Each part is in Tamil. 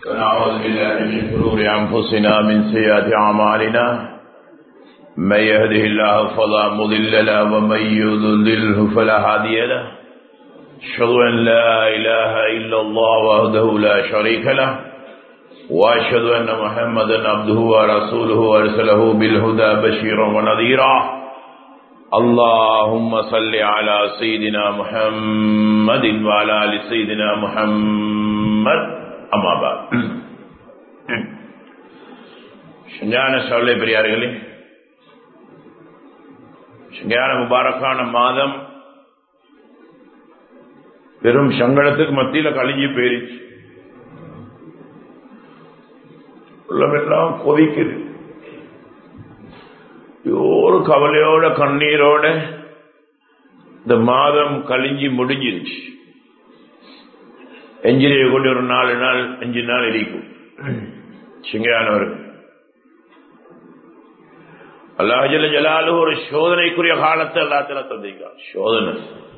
ونعوذ بالله من شرور أنفسنا من سيئات أعمالنا من يهده الله فلا مضل له ومن يضلله فلا هادي له أشهد أن لا إله إلا الله وحده لا شريك له وأشهد أن محمدا عبده ورسوله أرسله بالهدى بشيرا ونذيرا اللهم صل على سيدنا محمد وعلى آل سيدنا محمد أما بعد ஞான சோலை பெரியார்களே ஞான முபாரக்கான மாதம் பெரும் சங்கடத்துக்கு மத்தியில கழிஞ்சு போயிருச்சு உள்ளமெல்லாம் கொதிக்குது ஒரு கவலையோட கண்ணீரோட இந்த மாதம் கழிஞ்சி முடிஞ்சிருச்சு எஞ்சினியை கொண்டு ஒரு நாலு நாள் அஞ்சு நாள் இருக்கும் சிங்கானவர்கள் அல்லாஹல ஜலாலு ஒரு சோதனைக்குரிய காலத்தை எல்லாத்துல தந்திருக்கான் சோதனை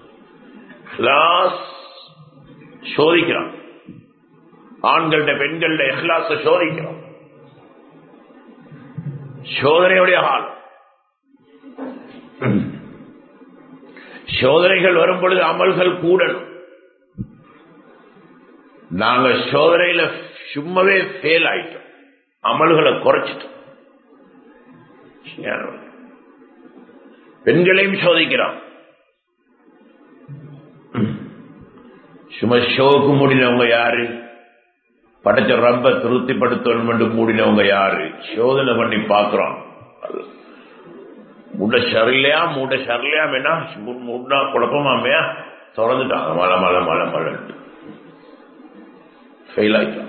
சோதிக்கிறான் ஆண்கள்ட பெண்கள்ட எஹ்லாச சோதிக்கிறான் சோதனையுடைய காலம் சோதனைகள் வரும் பொழுது அமல்கள் கூடணும் நாங்க சோதனையில சும்மாவே ஃபெயில் ஆயிட்டோம் அமல்களை குறைச்சிட்டோம் பெண்களையும் சோதிக்கிறான் சும்மா ஷோக்கு மூடினவங்க யாரு படைச்ச ரப்ப திருப்திப்படுத்தணும் என்று மூடினவங்க யாரு சோதனை பண்ணி பாக்குறோம் முட சரிலையா மூட சரிலையா வேணா முன்னா குழப்பமாமையா திறந்துட்டாங்க மலை மலை மலை மலைன்ட்டு ஃபெயில் ஆயிட்டான்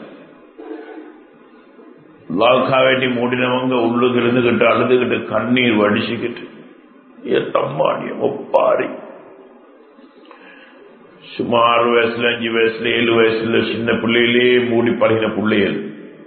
லாக்கா வேண்டி மூடினவங்க உள்ளுக்கு இருந்துகிட்டு அழுதுகிட்டு கண்ணீர் வடிச்சுக்கிட்டு ஏத்தம்மாடிய ஒப்பாரி சும்மா ஆறு வயசுல அஞ்சு வயசுல ஏழு வயசுல சின்ன பிள்ளையிலே மூடி பழகின பிள்ளைகள்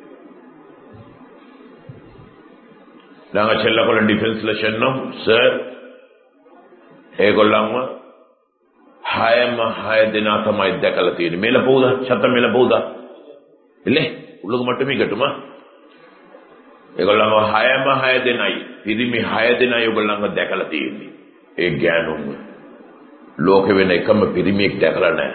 நாங்க செல்லகொள்ள டிஃபென்ஸ்ல சொன்னோம் சார் ஏகொள்ளாம ஹாயமா ஹாய தினாத்தமா இத்தக்கல தீரு மேல போகுதா சத்தம் மேல போகுதா இல்லே உள்ளுக்கு மட்டுமே கட்டுமா ඒගොල්ලන්ව හයම හය දෙනයි පිරිමි හය දෙනයි ඔගොල්ලන්ව දැකලා තියෙන්නේ ඒ ගෑනුන්ව ලෝකෙ වෙන එකම පිරිමියෙක් දැකලා නැහැ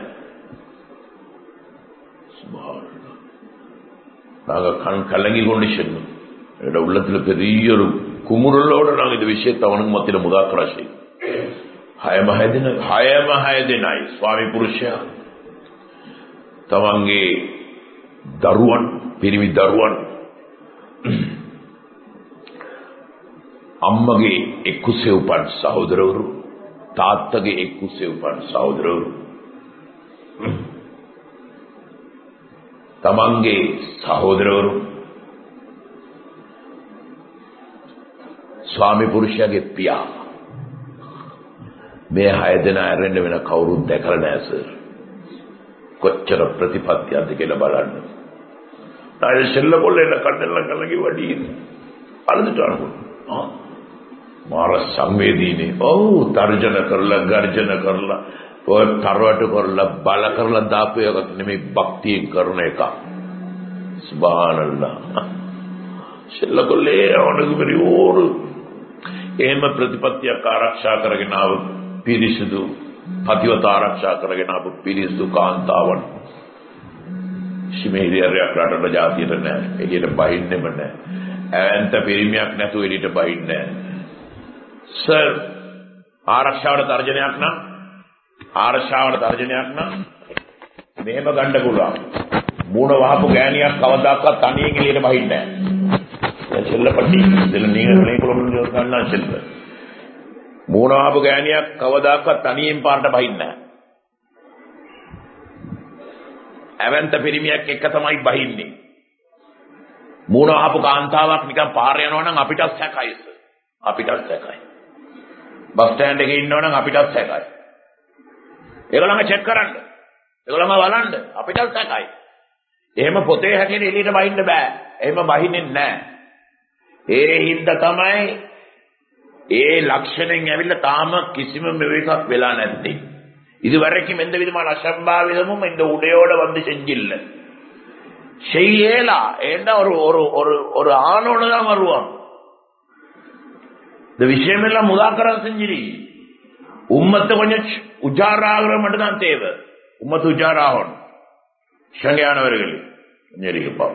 நாங்க கண் கலங்கி கொண்டு சென்னோம் என்னோட உள்ளத்துல பெரிய ஒரு குமுறலோட நாங்க இந்த விஷயத்தை அவனுக்கு மத்தியில முதாக்கரா செய்யும் ஹயம ஹயதின ஹயம ஹயதினாய் சுவாமி புருஷா තමන්ගේ දරුවන් පිරිමි දරුවන් අම්මගේ එක්කුසේ උපන් සහෝදරවරු තාත්තගේ එක්කුසේ උපන් සහෝදරවරු තමන්ගේ සහෝදරවරු ස්වාමි පුරුෂයාගේ පියා මේ හය දෙනා ඇරෙන්න වෙන කවුරුත් දැකලා නෑ සර් කොච්චර ප්‍රතිපත්තියක්ද කියලා බලන්න நான் செல்ல கொள்ள என்ன கண்ணெல்லாம் கலங்கி வடியுது அழுதுட்டானு මාර සංවේදීනේ ඔව් තර්ජන කරලා ගර්ජන කරලා ඔය තරවට කරලා බල කරලා දාපු එකක් නෙමෙයි භක්තියෙන් කරන එක සුබ්හානල්ලා செல்லකොල්ලේ அவனுக்கு பெரிய ஒரு එහෙම ප්‍රතිපත්තියක් ආරක්ෂා කරගෙන ආව පිරිසිදු පතිවත ආරක්ෂා කරගෙන ආපු පිරිසිදු කාන්තාවන් සිමේරියරයක් රටට ජාතියට නෑ එළියට බහින්නෙම නෑ ඇවන්ත පිරිමියක් නැතුව එළියට බහින්නේ නෑ සර් ආරක්ෂාවට තර්ජනයක් නම් ආරක්ෂාවට තර්ජනයක් නම් මෙහෙම ගන්න පුළුවන් මූණ වහපු ගෑණියක් කවදාකවත් තනියෙන් එළියට බහින්නේ නැහැ செல்லப்பட்டி இதுல நீங்க நினைக்கணும் கண்ணா செல்ல மூணு வහපු ගෑණියක් කවදාකවත් තනියෙන් පාරට බහින්නේ නැහැ ඇවන්ත පිරිමියක් එක්ක තමයි බහින්නේ මූණ වහපු කාන්තාවක් නිකන් පාර යනවා නම් අපිටත් සැකයි අපිටත් සැකයි බස් ස්ටෑන්ඩ් එකේ ඉන්නවනම් අපිටත් සැකයි. ඒගොල්ලන්ව චෙක් කරන්න. ඒගොල්ලන්ව බලන්න අපිටත් සැකයි. එහෙම පොතේ හැටියට එළියට බහින්න බෑ. එහෙම බහින්නේ නැහැ. ඒ හින්දා තමයි ඒ லட்சණයෙන් ඇවිල්ලා තාම කිසිම මෙවේකක් වෙලා නැත්තේ. இதுவரைக்கும் எந்த விதமான அசம்பாவிதமும் இந்த உடையோட வந்து செஞ்சில்ல செய்யலா ஏண்டா ஒரு ஒரு ஒரு ஒரு ஆணோட தான் வருவான் இந்த விஷயம் எல்லாம் முதாக்கரம் செஞ்சிரி உம்மத்தை கொஞ்சம் உஜாராகிற மட்டும்தான் தேவை உம்மத்து உஜாராகணும் சங்கையானவர்கள் கொஞ்சம் இருக்கப்பா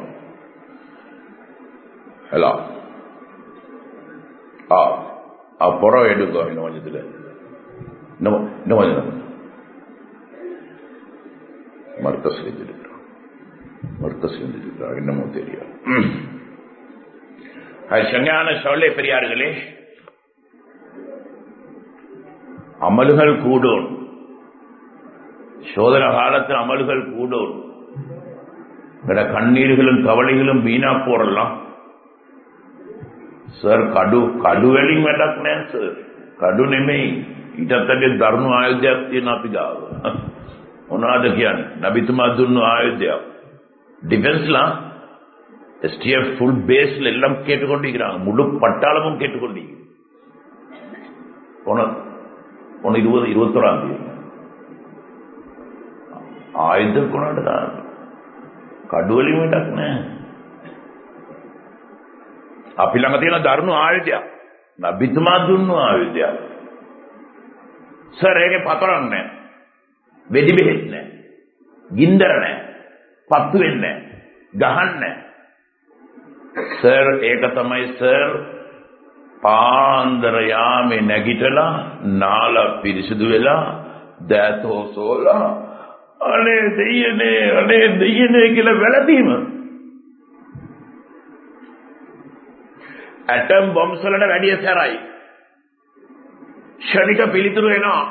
ஹலோ ஆ ஆ புறம் எடுக்கோ இன்னும் கொஞ்சத்துல இன்னும் இன்னும் கொஞ்சம் மருத்த செஞ்சிருக்கிறோம் மருத்த செஞ்சிருக்கிறார் என்னமோ தெரியும் அது சங்கையான சொல்லே பெரியார்களே அமல்கள் கூடும் சோதன காலத்தில் அமல்கள் கூடும் ഇവിടെ കണ്ണീരുകളും കവളികളും വീണാ പോറலாம் સર કાડુ કાડુ વેલી મેટક ને સર કાડુ නෙමෙයි ඊටත් අගේ දරුණු ආයුධයක් තියෙන අපි ගාව මොනවද කියන්නේ නබිතුමා දුන්නු ආයුධයක් டிஃபென்ஸ்லாம் எஸ்டிஎஃப் ஃபுல் பேஸ்ல எல்லாம் கேட்டுக்கொண்டிருக்கிறாங்க முழு பட்டாளமும் கேட்டுக்கொண்டிருக்கிறது போன போன இருபது இருபத்தோராம் தேதி ආයුධ කොනට දාන්න කඩුවලින් විතරක් නෑ අපි ළඟ තියෙන දරුණු ආයුධයක් නබිතුමා දුන්නු ආයුධයක් සර් ඒකේ පතරක් නෑ වෙඩි බෙහෙත් නෑ ගින්දර නෑ පත්තු වෙන්නේ නෑ ගහන්නේ සර් ඒක තමයි සර් පාන්දර යාමේ නැගිටලා නාල පිරිසිදු වෙලා දෑතෝ සෝලා අනේ දෙයනේ අනේ දෙයනේ කියලා වැළපීම ඇටම් බොම්ස් වලට වැඩිය සැරයි ෂණික පිළිතුරු එනවා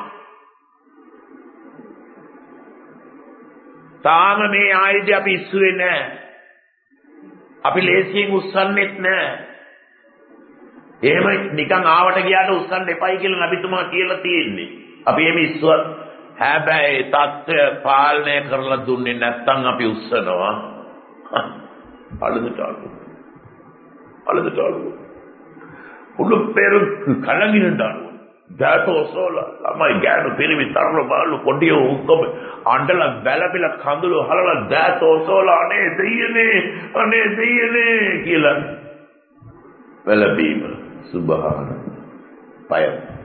තාම මේ ආයුධය අපි ඉස්සුවේ නැහැ අපි ලේසියෙන් උස්සන්නෙත් නැහැ එහෙම නිකන් ආවට ගියාට උස්සන්න එපයි කියලා නබිතුමා කියලා තියෙන්නේ අපි එහෙම ඉස්සුවත් හැබැයි தත්ත්වය පාලනය කරලා දුන්නේ නැත්තම් අපි උස්සනවා අழுதுட்டு ஆடுவோம் அழுதுட்டு ஆடுவோம் முழு பேரும் கலங்கிட்டு ஆடுவோம் දැතෝ සෝල ළමයි ගෑනු පිරිමි තරුණ බාලු කොඩිය උක්කොම අඬල බැලපිල කඳුළු හලලා දැතෝ සෝල අනේ දෙයනේ අනේ දෙයනේ කියලා වැළපීම සුබහාන බය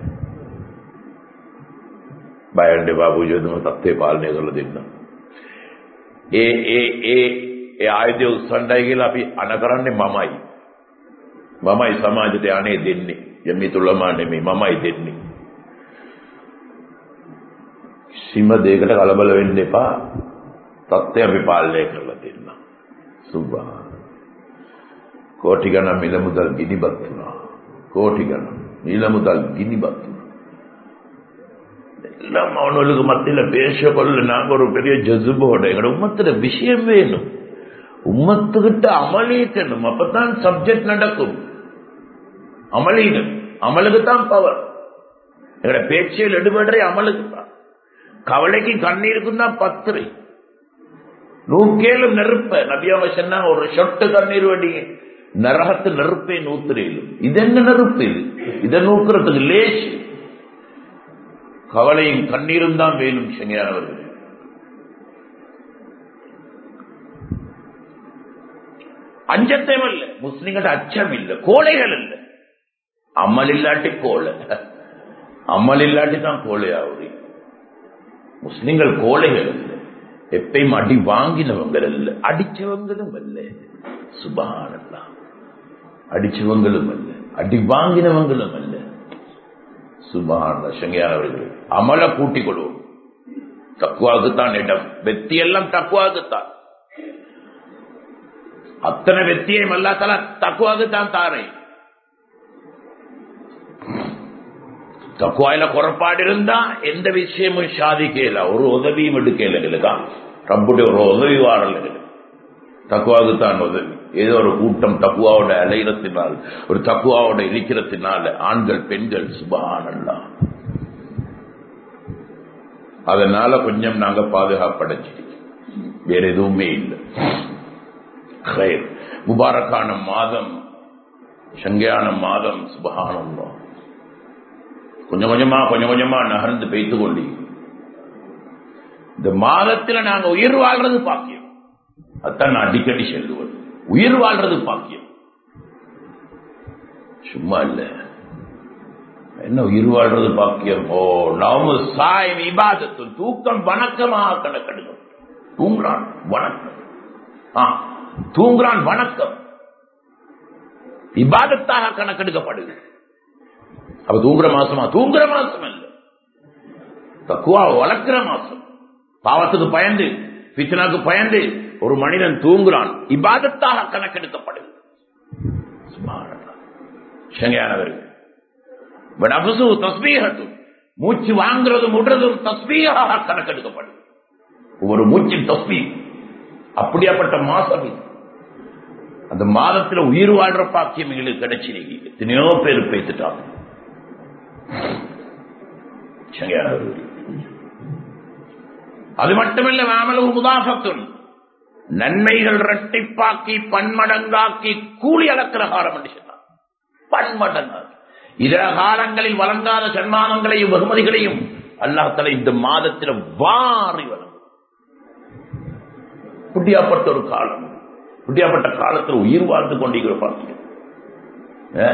බයන්න බාබුජදම තත්ත්වේ පාලනය කරලා දෙන්න ඒ ඒ ඒ ඒ ආයුධය උස්සණ්ඩයි කියලා අපි අන කරන්නේ මමයි මමයි සමාජයට අනේ දෙන්නේ යමිතුලමා නෙමෙයි මමයි දෙන්නේ කිසිම දෙයකට කලබල වෙන්න එපා තත්ත්වය අපි පාලනය කරලා දෙන්න සුභා කෝටි ගණන් මිල මුදල් ගිනිබත් වුණා கோடி கணம் மில முதல் கினிபத் எல்லாம் அவனுக்கு மத்தியில பேச கொள்ள நாங்க ஒரு பெரிய ஜசுபோட எங்களோட உம்மத்துல விஷயம் வேணும் உம்மத்துக்கிட்ட அமளிக்கணும் அப்பதான் சப்ஜெக்ட் நடக்கும் அமளிகள் அமலுக்கு தான் பவர் எங்களோட பேச்சியல் எடுபடுற அமலுக்கு தான் கவலைக்கு கண்ணீருக்கும் தான் பத்திரை நூக்கேலும் நெருப்ப நபியாவ சொன்னாங்க ஒரு சொட்டு கண்ணீர் வடிங்க நரகத்து நெருப்பை நூத்துறையிலும் இது என்ன நெருப்பு இது இதை நூக்குறதுக்கு லேஸ் கவலையும் கண்ணீரும் தான் வேணும் செங்கையானவர்கள் அஞ்சத்தையும் இல்ல முஸ்லிம்கிட்ட அச்சம் இல்ல கோழைகள் இல்ல அம்மல் இல்லாட்டி கோழை அம்மல் இல்லாட்டி தான் கோழையாவது முஸ்லிம்கள் கோழைகள் இல்ல எப்பயும் அடி வாங்கினவங்க அல்ல அடிச்சவங்களும் அல்ல சுபானல்லா அடிச்சவங்களும் அல்ல அடி வாங்கினவங்களும் அல்ல சுபான சங்கையானவர்கள் அமல கூட்டிக் கொள்வோம் தக்குவாக்குத்தான் இடம் வெத்தி எல்லாம் தக்குவாக்குத்தான் அத்தனை வெத்தியையும் அல்லா தலா தக்குவாக்குத்தான் தாரேன் தக்குவாயில குறைபாடு இருந்தா எந்த விஷயமும் சாதிக்கல ஒரு உதவியும் எடுக்கல இல்லைக்கா ரப்புடைய ஒரு உதவி வாரல் தக்குவாவுக்குத்தான் உதவி ஏதோ ஒரு கூட்டம் தக்குவாவோட அலையிறத்தினால் ஒரு தக்குவாவோட இருக்கிறத்தினால ஆண்கள் பெண்கள் சுபானல்லா அதனால கொஞ்சம் நாங்க பாதுகாப்படைஞ்சிருக்கோம் வேற எதுவுமே இல்லை முபாரக்கான மாதம் சங்கையான மாதம் சுபகானந்தம் கொஞ்சம் கொஞ்சமா கொஞ்சம் கொஞ்சமா நகர்ந்து பெய்த்து கொண்டி இந்த மாதத்துல நாங்க உயிர் வாழ்றது பாக்கியம் அதான் நான் அடிக்கடி சொல்லுவேன் உயிர் வாழ்றது பாக்கியம் சும்மா இல்ல என்ன உயிர் வாழ்றது பாக்கியம் ஓ நாம சாயம் இபாதத்து தூக்கம் வணக்கமாக கணக்கெடுக்கும் தூங்குறான் வணக்கம் ஆ, தூங்குறான் வணக்கம் இபாதத்தாக கணக்கெடுக்கப்படுது அப்ப தூங்குற மாசமா தூங்குற மாசம் அல்ல தக்குவா வளர்க்கிற மாசம் பாவத்துக்கு பயந்து பித்தனாக்கு பயந்து ஒரு மனிதன் தூங்குறான் இபாதத்தாக கணக்கெடுக்கப்படுது சுப்ஹானல்லாஹ். சங்கையானவர்கள் நபசு தஸ்பீகத்தும் மூச்சு வாங்குறதும் விடுறதும் தஸ்பீகாக கணக்கெடுக்கப்படுது ஒரு மூச்சின் தஸ்பீ அப்படியாப்பட்ட மாசம் இது அந்த மாதத்துல உயிர் வாழ்ற பாக்கியம் எங்களுக்கு கிடைச்சிருக்கு எத்தனையோ பேர் பேத்துட்டாங்க சங்கையானவர்கள் அது மட்டுமல்ல வாமலவு முதாஃபத்துன் நன்மைகள் இரட்டிப்பாக்கி பன்மடங்காக்கி கூலி அளக்கிற காலம் என்று சொன்னார் பன்மடங்காக்கி இதர காலங்களில் வழங்காத சன்மானங்களையும் வெகுமதிகளையும் அல்லாஹால இந்த மாதத்தில் வாரி வழங்கும் புட்டியாப்பட்ட ஒரு காலம் புட்டியாப்பட்ட காலத்தில் உயிர் வாழ்ந்து கொண்டிருக்கிற பார்க்கிறோம் ஆ?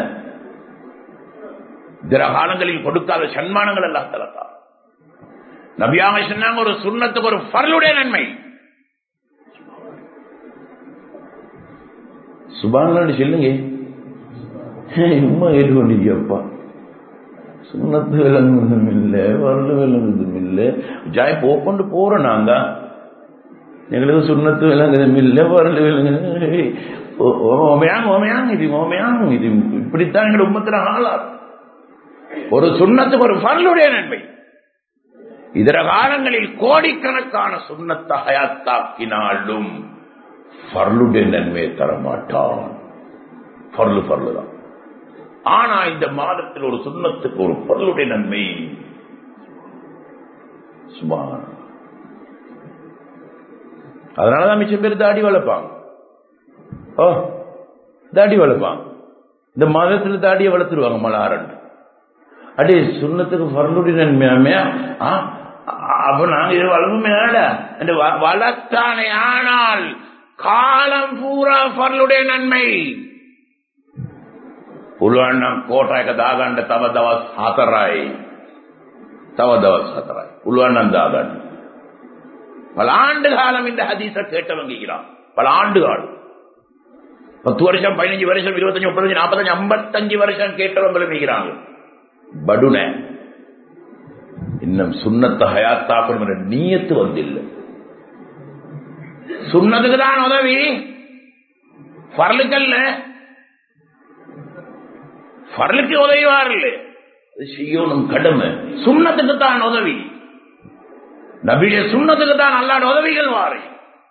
இதர காலங்களில் கொடுக்காத சன்மானங்கள் எல்லாம் தலத்தா நபியாக சொன்னாங்க ஒரு சுண்ணத்துக்கு ஒரு பரலுடைய நன்மை சுபான்னு சொல்லுங்க உண்மை ஏற்றுக்கொண்டிருக்கப்பா சுண்ணத்து விளங்குவதும் இல்லை வரல விளங்குவதும் இல்லை ஜாய் போக்கொண்டு போறோம் நாங்க எங்களுக்கு சுண்ணத்து விளங்குதும் இல்லை வரல விளங்குது ஓமையாங்க ஓமையாங்க இது ஓமையாங்க இது இப்படித்தான் எங்களை உம்மத்துல ஆளா ஒரு சுண்ணத்துக்கு ஒரு பரலுடைய நன்மை இதர காலங்களில் கோடிக்கணக்கான சுண்ணத்தை ஹயாத்தாக்கினாலும் பர்லுடைய நன்மையை தரமாட்டான் பர்லு பர்லு தான் ஆனா இந்த மாதத்தில் ஒரு சுண்ணத்துக்கு ஒரு பொருளுடைய நன்மை சுபான் அதனாலதான் மிச்சம் பேர் தாடி வளர்ப்பாங்க ஓ தாடி வளர்ப்பாங்க இந்த மாதத்துல தாடியை வளர்த்துருவாங்க மலாரண்டு அடே சுண்ணத்துக்கு பரலுடைய நன்மையாமே ஆ, அப்ப நாங்க இது வளர்ப்புமேட என்று வ- வளர்த்தானே ஆனால் காலம் பூரா பரலுடைய நன்மை පුළුවන් කෝටයක දාගන්න තව දවස් හතරයි. තව දවස් හතරයි. පුළුවන් නම් දාගන්න. பல ஆண்டு காலம் இந்த ஹதீஸ கேட்டவங்க இருக்கிறான் பல ஆண்டு காலம் பத்து வருஷம் பதினஞ்சு வருஷம் இருபத்தஞ்சு முப்பத்தஞ்சு நாற்பத்தஞ்சு ஐம்பத்தஞ்சு வருஷம் கேட்டவங்களும் இருக்கிறாங்க படுன இன்னும் சுண்ணத்தை ஹயாத்தாக்கணும் என்ற நீயத்து வந்தில்லை சுண்ணத்துக்கு தான் உதவி பரலுக்கல்ல பரலுக்கு உதவிவார்கள் அது செய்யணும் கடமை சுண்ணத்துக்கு தான் உதவி நபிய சுண்ணத்துக்கு தான் அல்லாட உதவிகள் வாரை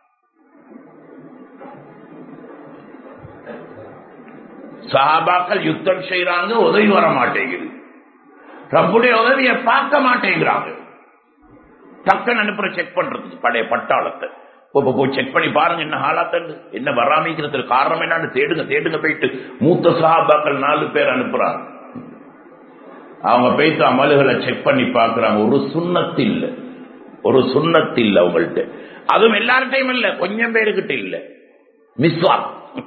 சஹாபாக்கள் யுத்தம் செய்யறாங்க உதவி வர மாட்டேங்குது ரப்புடைய உதவியை பார்க்க மாட்டேங்கிறாங்க டக்குன்னு அனுப்புற செக் பண்றதுக்கு படைய பட்டாளத்தை போ- போ- போய் செக் பண்ணி பாருங்க என்ன ஹாலாத்தண்டு என்ன வராமிக்கிறதுக்கு காரணம் என்னன்னு தேடுங்க தேடுங்க போயிட்டு மூத்த சஹாபாக்கள் நாலு பேர் அனுப்புறாங்க அவங்க போயிட்டு அமலுகளை செக் பண்ணி பார்க்கறாங்க ஒரு சுண்ணத்து இல்ல ஒரு சுண்ணத்து இல்ல அவங்கள்ட்ட அதுவும் எல்லார்ட்டையும் இல்ல கொஞ்சம் பேருக்கிட்ட இல்ல மிஸ்வாக்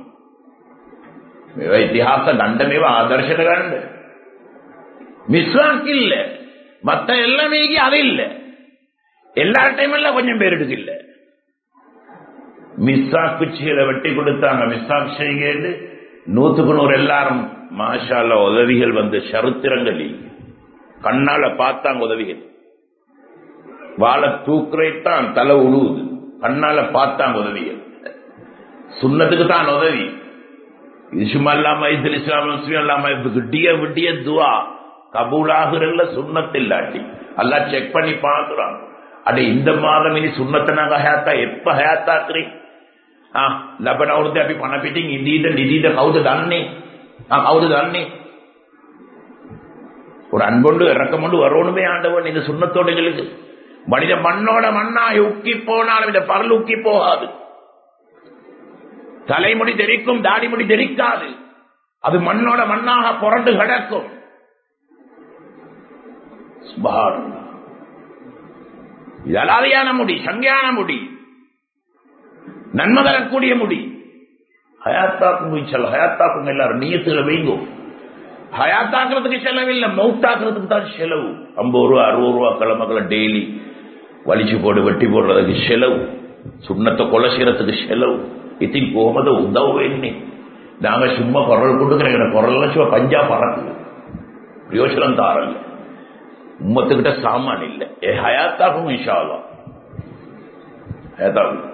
இತಿಹಾಸ ದಂಡಮೇವ ಆದರ್ಶನ ಗಂಡ மிஸ்வாக் இல்ல மத்த எல்லாமே அது இல்ல எல்லார்ட்டையும் இல்ல கொஞ்சம் பேருக்கு இல்ல மிஸ்ஸாக்கு சீலை வெட்டி கொடுத்தாங்க மிஸ்ஸாக் செய்யுங்க நூத்துக்கு நூறு எல்லாரும் மாஷால உதவிகள் வந்து சரித்திரங்கள் கண்ணால பார்த்தாங்க உதவிகள் வாழை தூக்குறைத்தான் தலை உழுவுது கண்ணால பார்த்தாங்க உதவிகள் சுண்ணத்துக்கு தான் உதவி இது சும்மா இல்லாம இதில் இஸ்லாம் முஸ்லீம் இல்லாம விட்டிய விட்டிய துவா கபூலாகிறல்ல சுண்ணத்தில்லாட்டி எல்லாம் செக் பண்ணி பார்க்கிறான் அடே இந்த மாதம் இனி சுண்ணத்தை நாங்க ஹயாத்தா எப்ப ஹயாத்தாக்குறீ ආ ලබන අවුරුද්ද අපි පණ පිටින් ඉදීද නිදීද කවුද දන්නේ ආ කවුද දන්නේ ஒரு அன்பொண்டு இறக்கமொண்டு வரணுமே ஆண்டவன் இந்த சுண்ணத்தோட எங்களுக்கு மனித மண்ணோட மண்ணாய் உக்கி போனாலும் இந்த பரல் உக்கி போகாது தலைமுடி தெரிக்கும் தாடிமுடி தெரிக்காது அது மண்ணோட மண்ணாக புரண்டு கிடக்கும் சுப்ஹானல்லாஹ். இது அலாதியான முடி சங்கையான முடி நன்மை தரக்கூடிய முடி ஹயாத்தாக்கும் இன்ஷால்லா ஹயாத்தாக்கும் எல்லாரும் நீயத்துல வைங்கோ ஹயாத்தாக்குறதுக்கு செலவில்லை மவுத்தாக்குறதுக்கு தான் செலவு ஐம்பது ரூபா அறுபது ரூபா கிழமக்களை டெய்லி வலிச்சு போட்டு வெட்டி போடுறதுக்கு செலவு சுண்ணத்தை கொலை செய்யறதுக்கு செலவு இத்தின் கோமத உதவுவேன்னு நாங்க சும்மா குரல் கொடுக்குற குரல் சும்மா பஞ்சா பறக்குது பிரயோஜனம் தாரல்ல உம்மத்துக்கிட்ட சாமான் இல்லை ஏ ஹயாத்தாகும் இன்ஷால்லா ஹயாத்தாகும்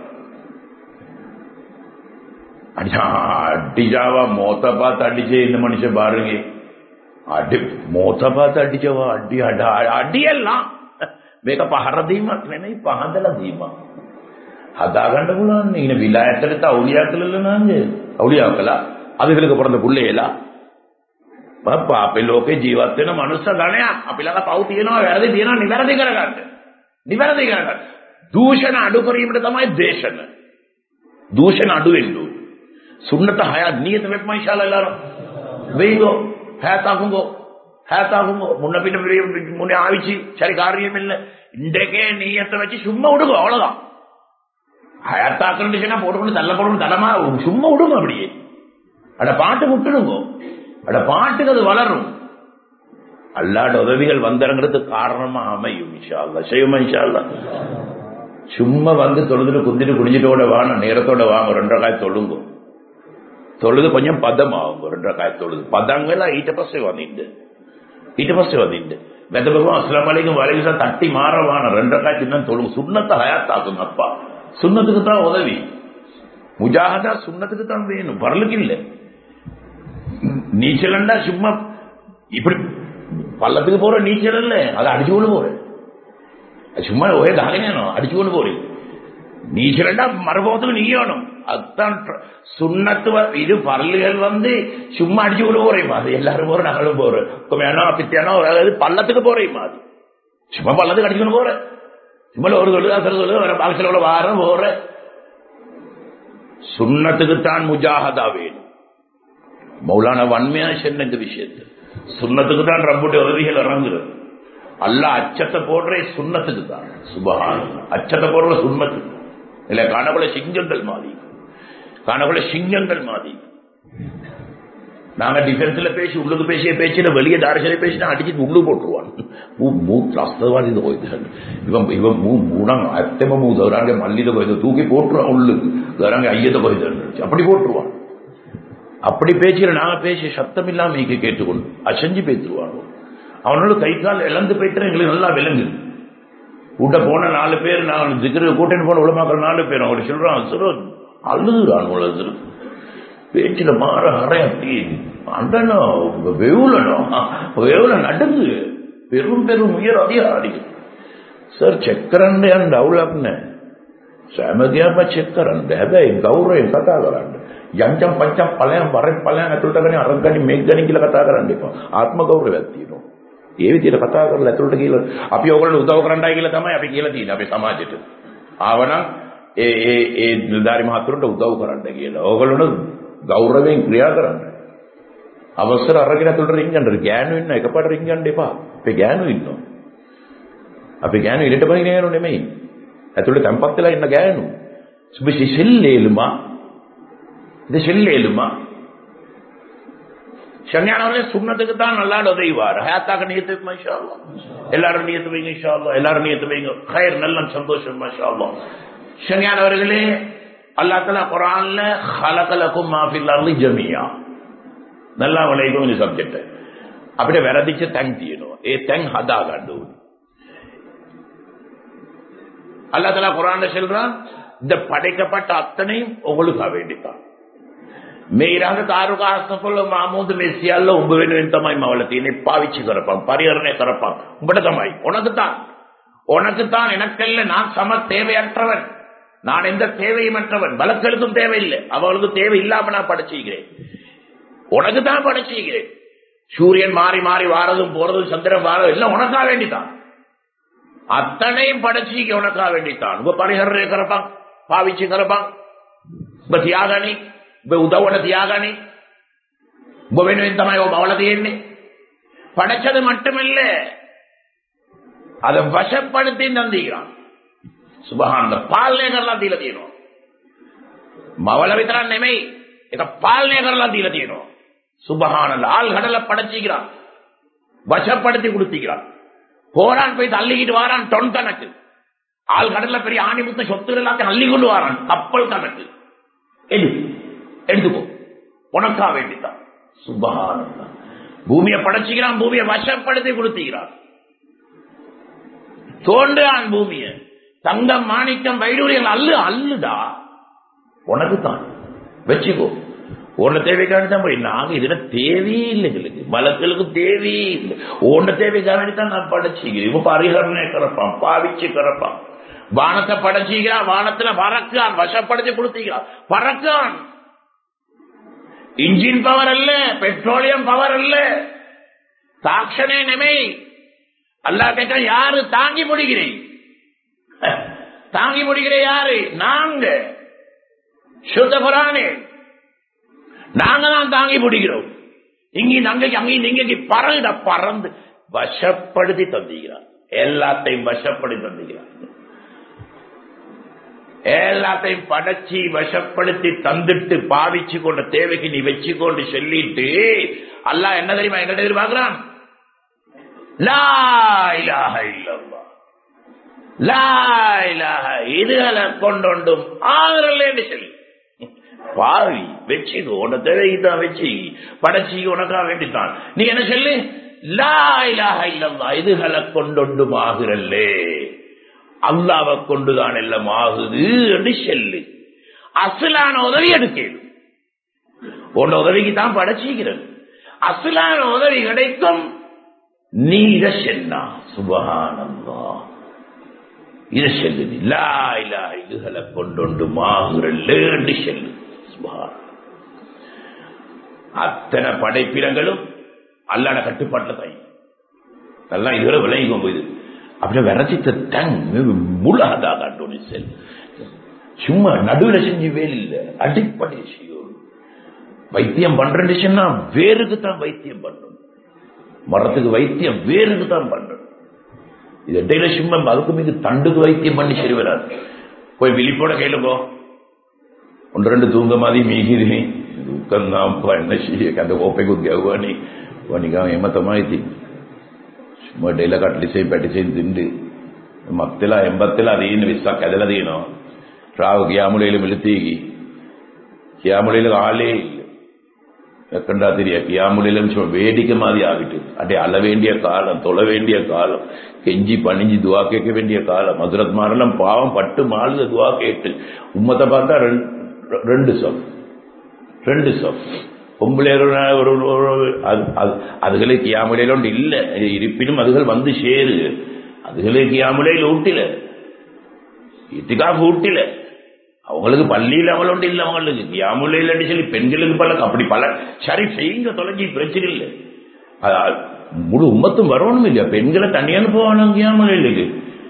அடிச்சா அடிச்சாவா மோத்த பார்த்து அடிச்சு இந்த மனுஷன் பாருங்க அடி மோத்த பார்த்து அடிச்சவா அடி அட அடியெல்லாம் මේක පහර දීමක් නෙමෙයි පහදලා දීමක්. හදාගන්න පුළුවන් නේ. ඉන විලායතට අවුලියා කළා නංග. අවුලියා කළා. අවිகளுக்கு பிறந்த புள்ளையලා. பாப்பா අපේ ලෝකේ ජීවත් වෙන මනුස්ස ගණයක්. අපි ළඟ පව් තියෙනවා වැරදි තියෙනවා නිවැරදි කරගන්න. නිවැරදි කරගන්න. දූෂණ අඩු කිරීමට තමයි දේශන. දූෂණ අඩු වෙන්න ඕනේ. சுண்ணத்தை ஹயா நீயத்து வைப்போம் இன்ஷால்லா எல்லாரும் வெயிங்கோ ஹேத்தாக்குங்கோ ஹேத்தாகுங்க முன்ன பின்ன பெரிய முன்னே ஆவிச்சு சரி காரியம் இல்ல இன்றைக்கே நீயத்தை வச்சு சும்மா விடுங்க அவ்வளவுதான் ஹயத்தாக்குன்னு போட்டுக்கொண்டு தள்ள போடணும் தலமா சும்மா விடுங்க அப்படியே அட பாட்டு விட்டுடுங்க அட பாட்டுக்கு அது வளரும் அல்லாட உதவிகள் வந்தறங்கிறதுக்கு காரணமா அமையும் இன்ஷால்லா செய்யுமா இன்ஷால்லா சும்மா வந்து தொழுதுட்டு குந்திட்டு குடிஞ்சிட்டோட வாங்க நேரத்தோட வாங்க ரெண்டரை காய் தொழுங்க தொழுது கொஞ்சம் பதம் ஆகும் ரெண்டரை காய் தொழுது பதங்கள்லாம் ඊට පස්සේ වදින්න ඊට පස්සේ වදින්න වැදබගම අස්ලාම් අලයිකුම් වලයිකුම් தட்டி மாறவான ரெண்டரை காய் தின்னம் தொழுங்க சுண்ணத்தை ஹயாத் ஆகும் அப்பா சுண்ணத்துக்கு தான் உதவி முஜாஹதா சுண்ணத்துக்கு தான் வேணும் பரலுக்கு இல்ல நீச்சலண்டா சும்மா இப்படி பள்ளத்துக்கு போற நீச்சல் இல்ல அதை அடிச்சு கொண்டு போறேன் சும்மா ஒரே தாகனோ அடிச்சு கொண்டு போறேன் நீச்சலண்டா மறுபோகத்துக்கு நீயணும் அதுதான் சுண்ணத்து இது பரலுகள் வந்து சும்மா அடிச்சு கொண்டு போறேன் அது எல்லாரும் போற நகலும் போறேன் குமையானோ பித்தியானோ அதாவது பள்ளத்துக்கு போறேன் அது சும்மா பள்ளத்துக்கு அடிச்சு கொண்டு போறேன் சும்மா ஒரு சொல்லு அசல் சொல்லு வர பாக்ஸில் வாரம் போற சுண்ணத்துக்குத்தான் முஜாஹதா வேணும் மௌலான வன்மையா சொன்ன இந்த விஷயத்து சுண்ணத்துக்கு தான் ரப்புடைய உதவிகள் இறங்குறது அல்ல அச்சத்தை போடுற சுண்ணத்துக்கு தான் சுபகான அச்சத்தை போடுற சுண்ணத்துக்கு இல்ல காணக்குள்ள சிங்கங்கள் மாதிரி காணக்குள்ள சிங்கங்கள் மாதிரி நாங்க டிஃபென்ஸ்ல பேசி உள்ளுக்கு பேசிய பேச்சுல வெளியே தாரசல பேசினா அடிச்சு உள்ளு போட்டுருவான் அஸ்தவாதி போயிட்டு இவன் இவன் மூணாங்க அத்தம மூ தவறாங்க மல்லித போயிது தூக்கி போட்டுருவான் உள்ளுக்கு தவறாங்க ஐயத்தை போயிது அப்படி போட்டுருவான் அப்படி பேச்சுல நாங்க பேசி சத்தம் இல்லாம இங்க கேட்டுக்கொண்டு அசஞ்சு பேத்துருவானோ அவனோட கை கால் இழந்து போயிட்டு எங்களுக்கு நல்லா விளங்குது கூட்ட போன நாலு பேர் நான் திக்கிற கூட்டணி போன உலமாக்கள் நாலு பேர் அவங்க சொல்றான் சிறு அழுதுறான் உலக பேச்சுல மாற அறை அப்படி அண்டனோ வெவுலனோ வெவுல நடுங்கு பெரும் பெரும் உயர் அதிகாரி සර් චෙක් කරන්න යන්න අවුලක් නැහැ. සෑමදියාම චෙක් කරන්න. හැබැයි ගෞරවයෙන් කතා කරන්න. යන්ජම් පංචම් ඵලයන් වරෙන් ඵලයන් ඇතුළට ගනි අරන් ගනි මේක ගනි කියලා කතා කරන්න එපා. ආත්ම ගෞරවයක් තියෙනවා. ඒ විදිහට කතා කරලා ඇතුළට කියලා අපි ඕගොල්ලෝ උදව් කරන්නයි කියලා තමයි අපි කියලා තියෙන්නේ අපේ සමාජෙට. ආවනම් ඒ ඒ ඒ නිලධාරි මහතුරුන්ට උදව් කරන්න කියලා. ඕගොල්ලෝ ගෞරවයෙන් ක්‍රියා කරන්න. අවසර අරගෙන ඇතුළට රින් ගන්න. ගෑනු ඉන්න එකපාරට රින් ගන්න එපා. අපේ ගෑනු ඉන්නවා. අපි ගෑනු ඉලට බහින ගෑනු නෙමෙයි. ඇතුළේ තැම්පත් වෙලා ඉන්න ගෑනු. සුබිසි செல்லேலுமா இது செல்லேலுமா ஷன்யானவர்களே சுண்ணத்துக்கு தான் நல்லா உதவிவார் ஹயாத்தாக நியத்து மஷா எல்லாரும் நியத்து வைங்க இன்ஷா அல்லாஹ் எல்லாரும் நியத்து வைங்க கயிர் நல்ல சந்தோஷம் மஷா அல்லாஹ் ஷன்யானவர்களே அல்லாஹ் தஆலா குர்ஆன்ல خلقலக்கும் மா ஃபில் அர்லி ஜமியா நல்லா வளைக்கும் இந்த சப்ஜெக்ட் අපිට වැරදිච්ච තැන් තියෙනවා. ඒ තැන් හදා ගන්න ඕනේ. அல்லா தலா குரான் சொல்றான் இந்த படைக்கப்பட்ட அத்தனையும் உங்களுக்காக வேண்டித்தான் මේරාග තාරුක ආස්තපොල්ල මාමෝද මේ සියල්ල උඹ වෙනුවෙන් තමයි මවල තියෙන්නේ පාවිච්චි කරපන් පරිහරණය කරපන් උඹට තමයි உனக்கு தான் உனக்கு தான் எனக்கல்ல நான் சம தேவையற்றவன் நான் எந்த தேவையுமற்றவன் பலக்களுக்கும் தேவையில்லை அவளுக்கு தேவை இல்லாம நான் படைச்சிக்கிறேன் உனக்கு தான் படைச்சிக்கிறேன் சூரியன் மாறி மாறி வாரதும் போறதும் சந்திரன் வாரதும் எல்லாம் உனக்கா வேண்டித்தான் අත්තනයින් පඩචීක උනකා වෙන්නිතාන ඔබ පරිහරණය කරපන් පාවිච්චි කරපන් ඔබ තියාගනි ඔබ උදව්වට තියාගනි ඔබ වෙනුවෙන් තමයි ඔබ බවල තියෙන්නේ படைச்சது மட்டுமில்ல அதை வசப்படுத்தி தந்தீங்கிறான் சுபகான பாலனை කරලා දීලා තියෙනවා මවල විතරක් නෙමෙයි ඒක පාලනය කරලා දීලා තියෙනවා சுபஹானல்ல ஆள் கடலை படைச்சிக்கிறான் வசப்படுத்தி கொடுத்திக்கிறான் போறான் போய் தள்ளிக்கிட்டு வாரான் டொன் கணக்கு ஆள் கடல்ல பெரிய ஆணி முத்த சொத்துகள் எல்லாத்தையும் அள்ளி கொண்டு வாரான் கப்பல் கணக்கு எடு எடுத்துக்கோ உனக்கா வேண்டித்தான் சுபஹானல்ல பூமியை படைச்சிக்கிறான் பூமியை வசப்படுத்தி கொடுத்திக்கிறான் தோன்றான் பூமியை தங்கம் மாணிக்கம் வைடூரியங்கள் அல்லு அல்லுடா உனக்கு தான் வச்சுக்கோ உன்ன தேவைக்காண்டி தான் போய் நாங்க இதுல தேவையே இல்லை எங்களுக்கு மலக்களுக்கு தேவையே இல்லை உன்ன தேவைக்காண்டி தான் நான் படைச்சிக்கிறேன் இப்ப பரிகரணை கறப்பான் பாவிச்சு கறப்பான் வானத்தை படைச்சிக்கிறான் வானத்துல பறக்கான் வசப்படுத்தி கொடுத்திக்கிறான் பறக்கான் இன்ஜின் பவர் அல்ல பெட்ரோலியம் பவர் அல்ல தாட்சணே நெமை அல்லா கேட்டா யாரு தாங்கி முடிகிறேன் தாங்கி முடிகிறேன் யாரு நாங்க சுத்த புராணே நாங்க தான் தாங்கி பிடிக்கிறோம் இங்கேயும் அங்கேயும் அங்கேயும் இங்கேக்கு பறந்த பறந்து வசப்படுத்தி தந்திக்கிறார் எல்லாத்தையும் வசப்படுத்தி தந்திக்கிறார் எல்லாத்தையும் படைச்சி வசப்படுத்தி தந்துட்டு பாவிச்சு கொண்ட தேவைக்கு நீ வச்சுக்கொண்டு சொல்லிட்டு அல்லா என்ன தெரியுமா என்ன எதிர்பார்க்கிறான் லா இலாஹ இல்லல்லாஹ். லா இலாஹ இதுகளை கொண்டொண்டும் ஆதரலேன்னு சொல்லி பாவி வச்சுக்கோ உன்னை தேவைக்கு தான் வச்சு படைச்சி உனக்கா வேண்டித்தான் நீ என்ன சொல்லு லா இலாஹ இல்லல்லா இதுகளை கொண்டொண்டும் ஆகிறல்லே அல்லாவை கொண்டுதான் எல்லாம் ஆகுது என்று சொல்லு அசலான உதவி எடுக்கணும் உன் உதவிக்கு தான் படைச்சிக்கிறது அசலான உதவி கிடைக்கும் நீ இதை சென்னா சுபகானந்தா இதை செல்லு நீ. லா இலா இதுகளை கொண்டொண்டு மாகுரல்ல என்று செல்லு சுபகான் அத்தனை படைப்பினங்களும் அல்லாட கட்டுப்பாட்டில் தான் எல்லாம் இதுவரை விளங்கிக்கும் போகுது அப்படி விரச்சித்த டங் முழாதா காட்டோன்னு செல் சும்மா நடுவில் செஞ்சு வேல் இல்லை அடிப்படை செய்யும் வைத்தியம் பண்றேன்னு சொன்னா வேருக்கு தான் வைத்தியம் பண்ணணும் மரத்துக்கு வைத்தியம் வேருக்கு தான் பண்ணணும் இது இடையில சும்மா அதுக்கு மீது தண்டுக்கு வைத்தியம் பண்ணி சரி வராது போய் விழிப்போட கேளுங்கோ ஒன்று ரெண்டு தூங்க மாதிரி மீகிரி தூக்கம்தான்ப்பா என்ன செய்ய அந்த கோப்பைக்கு கேவானி வாணிக்கா எமத்த மாಹಿತಿ சும்மா டெய்ல ಕಟ್ಲಿಸೆ ಪೆಟ್ಟಿಸೆ ತಿಂದು ಮತ್ತೆಲ್ಲ ಎಂಬತ್ತೆಲ್ಲ ಅದೇನು ವಿಸ್ಸಾಕ ಅದೆಲ್ಲದೇನೋ ರಾವು கியாமுலையில மெழுத்தீகி கியாமுலையில ஆளே இல்லை எக்கண்டா தெரிய கியாமுலையிலும் வேடிக்கை மாதிரி ஆகிட்டு அடே அழ வேண்டிய காலம் தொழ வேண்டிய காலம் கெஞ்சி பணிஞ்சு துவா கேட்க வேண்டிய காலம் மதுரத் மாரெல்லாம் பாவம் பட்டு மாளுத துவா கேட்டு உம்மத்தை பார்த்தா ரெண்டு- ரெண்டு சொல் ரெண்டு சொல் பொம்பளையர் ஒரு ஒரு- அது- அது- அதுகளே கியாமுலையில ஒன்று இல்லை இருப்பினும் அதுகள் வந்து சேரு அதுகளே கியாமுலையில் ஊட்டில இத்துக்காக ஊட்டில அவங்களுக்கு பள்ளியில் அவள் ஒன்று இல்லை அவங்களுக்கு கியாமுலையில் சொல்லி பெண்களுக்கு பல அப்படி பல சரி செய்யுங்க தொலைஞ்சி பிரச்சனை இல்லை அது முழு உம்மத்தும் வரணும் இல்லையா பெண்களை தனி அனுப்புவானு கியாமுலையிலுக்கு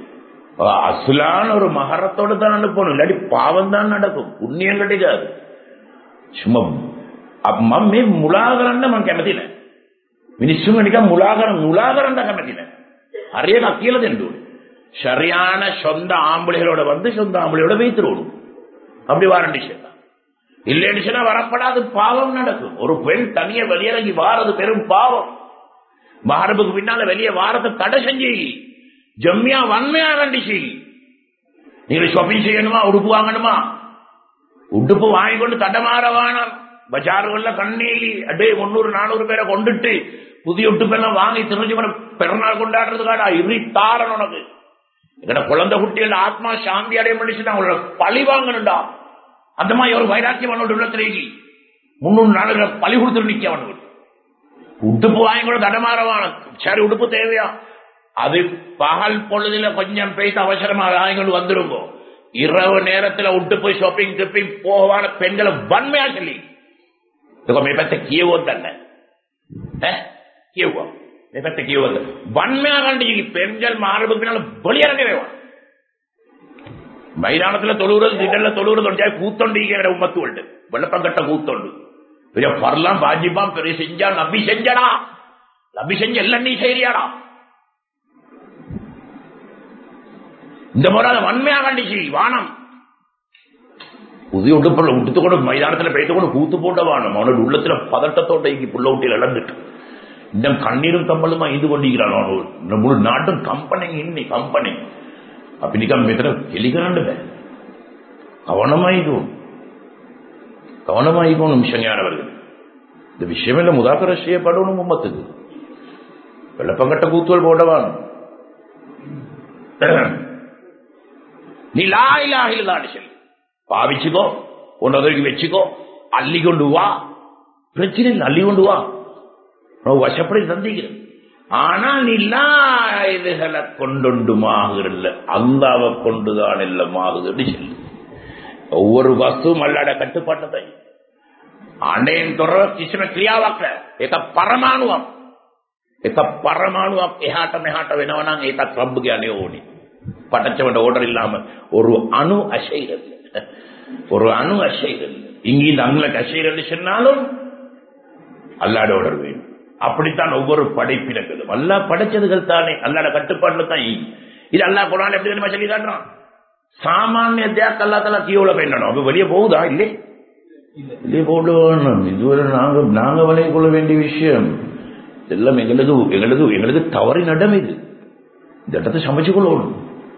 அசலான ஒரு மகரத்தோட தான் அனுப்பணும் இல்லாட்டி பாவம் தான் நடக்கும் புண்ணியம் கிடைக்காது சும்மா අප මම මේ මුලා කරන්න මම කැමති නැහැ. මිනිස්සුන්ව නිකන් මුලා කරන මුලා කරන්න කැමති නැහැ. හරියට කියලා දෙන්න ඕනේ. சரியான சொந்த ஆம்பளைகளோட வந்து சொந்த ஆம்பளையோட வைத்துருவணும் அப்படி வாரண்டிஷன் இல்லைன்னு சொன்னா வரப்படாது பாவம் நடக்கும் ஒரு பெண் தனிய வெளியிறங்கி வாரது பெரும் பாவம் மகரபுக்கு பின்னால வெளியே வாரத்தை தடை செஞ்சு ஜம்மியா வன்மையா கண்டிச்சு நீங்க ஷாப்பிங் செய்யணுமா உடுப்பு வாங்கணுமா உடுப்பு வாங்கி கொண்டு தடமாற வேணாம் பஜார்கள்ல கண்ணீலி அடே முன்னூறு நானூறு பேரை கொண்டுட்டு புதிய உடுப்பெல்லாம் வாங்கி திருச்சி பிறநாள் கொண்டாடுறதுக்காடா இறி தாரன் உனக்கு எங்கட குழந்தை குட்டிகள் ஆத்மா சாந்தி அடைய முடிச்சுட்டு அவங்களோட பழி வாங்கணும்டா அந்த மாதிரி ஒரு வைராக்கியம் அவனோட உள்ளத்திலேக்கு முன்னூறு நாடுகளை பழி கொடுத்துட்டு நிக்க அவனுக்கு உடுப்பு வாங்கி கூட தடமாறவான சரி உடுப்பு தேவையா அது பகல் பொழுதுல கொஞ்சம் பேசி அவசரமா வாங்கி கொண்டு வந்துருங்கோ இரவு நேரத்துல விட்டு போய் ஷாப்பிங் ட்ரிப்பிங் போவான பெண்களை வன்மையா சொல்லி देखो मेरे पास किए தன்னை கியவோ मेरे पास किए वो வன்மையா கண்டிச்சு பெண்கள் மார்புக்கு பின்னால வெளியிறங்கவே வேணும் மைதானத்துல தொழுகிறது திடல்ல தொழுகிறது ஒன்றியா கூத்தொண்டிக்கிற உம்மத்து உண்டு வெள்ளப்பங்கட்ட கூத்தொண்டு பெரிய பரலாம் பாஜிப்பான் பெரிய செஞ்சா நபி செஞ்சடா நபி செஞ்ச எல்லாம் நீ செய்றியாடா இந்த முறை அதை வன்மையா கண்டிச்சு வானம் புதிய உடுப்புல உடுத்து கூட மைதானத்துல பேத்து கூட கூத்து போட்டவானும் அவனோட உள்ளத்துல பதட்டத்தோட இங்க புள்ள ஊட்டியில் இழந்துட்டு இன்னும் கண்ணீரும் கம்பலுமா இது கொண்டிருக்கிறான் அவனோடு நம்ம நாட்டும் கம்பெனி இன்னி கம்பெனி அப்படி மெத்தன எலிகரண்டு கவனமாயிக்கும் கவனமாயிக்கும் நிமிஷங்கானவர்கள் இந்த விஷயமெல்லாம் முதாக்கர செய்யப்படணும் உம்மத்துக்கு வெள்ளப்பங்கட்ட கூத்துவல் போடவான் நீ லா இலாஹ இல்லல்லான்னு சொல்லு பாவிச்சுக்கோ உன்னதற்கு வச்சுக்கோ அள்ளி கொண்டு வா பிரச்சனை இல்லை அள்ளி கொண்டு வா நான் வசப்படி தந்திக்கிறேன் ஆனா நீ இதுகளை கொண்டுண்டுமாகிறல்ல அல்லாவை கொண்டுதான் இல்லமாகுதுன்னு சொல்லு ஒவ்வொரு வஸ்துவும் அல்லாட கட்டுப்பாட்டத்தை අනේන් තොරව කිසිම ක්‍රියාවක් නැහැ. ඒක පරමාණුවක්. ඒක පරමාණුවක් එහාට මෙහාට වෙනවා නම් ඒකත් රබ්බගේ අනේ ඕනේ. படைச்சவன் ஓர்டர் இல்லாம ஒரு அணு அசைகிறது ஒரு அணு அசைகிறது இங்கிருந்து அங்களுக்கு அசைகிறது சொன்னாலும் அல்லாட ஓர்டர் வேணும் அப்படித்தான் ஒவ்வொரு படைப்பினங்களும் அல்லா படைச்சதுகள் தானே அல்லாட கட்டுப்பாட்டுல தான் இ- இது அல்லா குரான் எப்படி தெரியுமா சொல்லி காட்டுறான் சாமானிய தேக்க அல்லா தலா கீழே பெண்ணணும் அப்ப வெளியே போகுதா இல்லை வெளியே போட வேணும் இதுவரை நாங்க நாங்க விலை கொள்ள வேண்டிய விஷயம் இதெல்லாம் எங்களது எங்களது எங்களது தவறின் இடம் இது இந்த இடத்தை சமைச்சு கொள்ளணும்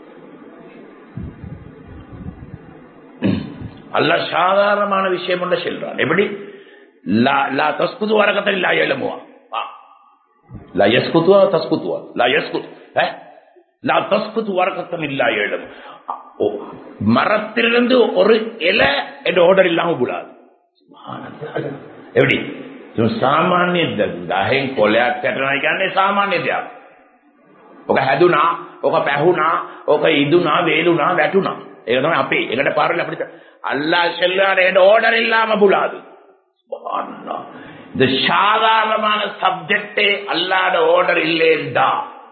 அல்ல சாதாரணமான விஷயம் ஒன்று சொல்றான் எப்படி லா லா தஸ்குது வரகத்தில் லா எழுமுவா லா யஸ்குத்துவா தஸ்குத்துவா லா யஸ்குத் அஹ்? லா தஸ்குத்து வரகத்தம் இல்லா எழும் ஓ, மரத்திலிருந்து ஒரு இலை என்ற ஆர்டர் இல்லாம கூடாது எப்படி සාමාන්‍ය ගහෙන් කොලයක් කැටනවා කියන්නේ සාමාන්‍ය දෙයක්. ඔක හැදුනා, ඔක පැහුණා, ඔක ඉදුනා, වේලුනා, වැටුණා. ඒක තමයි අපේ. ඒකට පාරවල අපිට අල්ලා செல்லாரேட ஆர்டர் இல்லாம புலாது. சுப்ஹானல்லாஹ். இந்த சாதாரணமான சப்ஜெக்டே அல்லாட ஆர்டர் இல்லேண்டா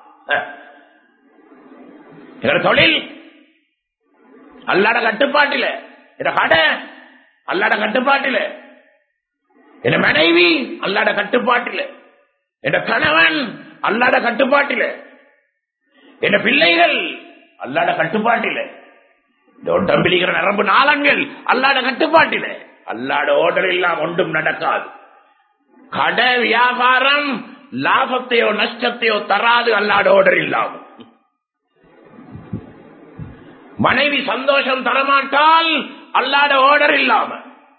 எங்கட தொழில் அல்லாட கட்டுப்பாட்டில என் கடை அல்லாட கட்டுப்பாட்டில என் மனைவி அல்லாட கட்டுப்பாட்டில என் கணவன் அல்லாட கட்டுப்பாட்டில என் பிள்ளைகள் அல்லாட கட்டுப்பாட்டில இந்த ஒட்டம்பிலிக்கிற நரம்பு நாளங்கள் அல்லாட கட்டுப்பாட்டில அல்லாட ஓர்டர் இல்லாம ஒன்றும் நடக்காது கடை வியாபாரம் லாபத்தையோ நஷ்டத்தையோ தராது அல்லாட ஓர்டர் இல்லாம மனைவி சந்தோஷம் தரமாட்டால் அல்லாட ஓர்டர் இல்லாம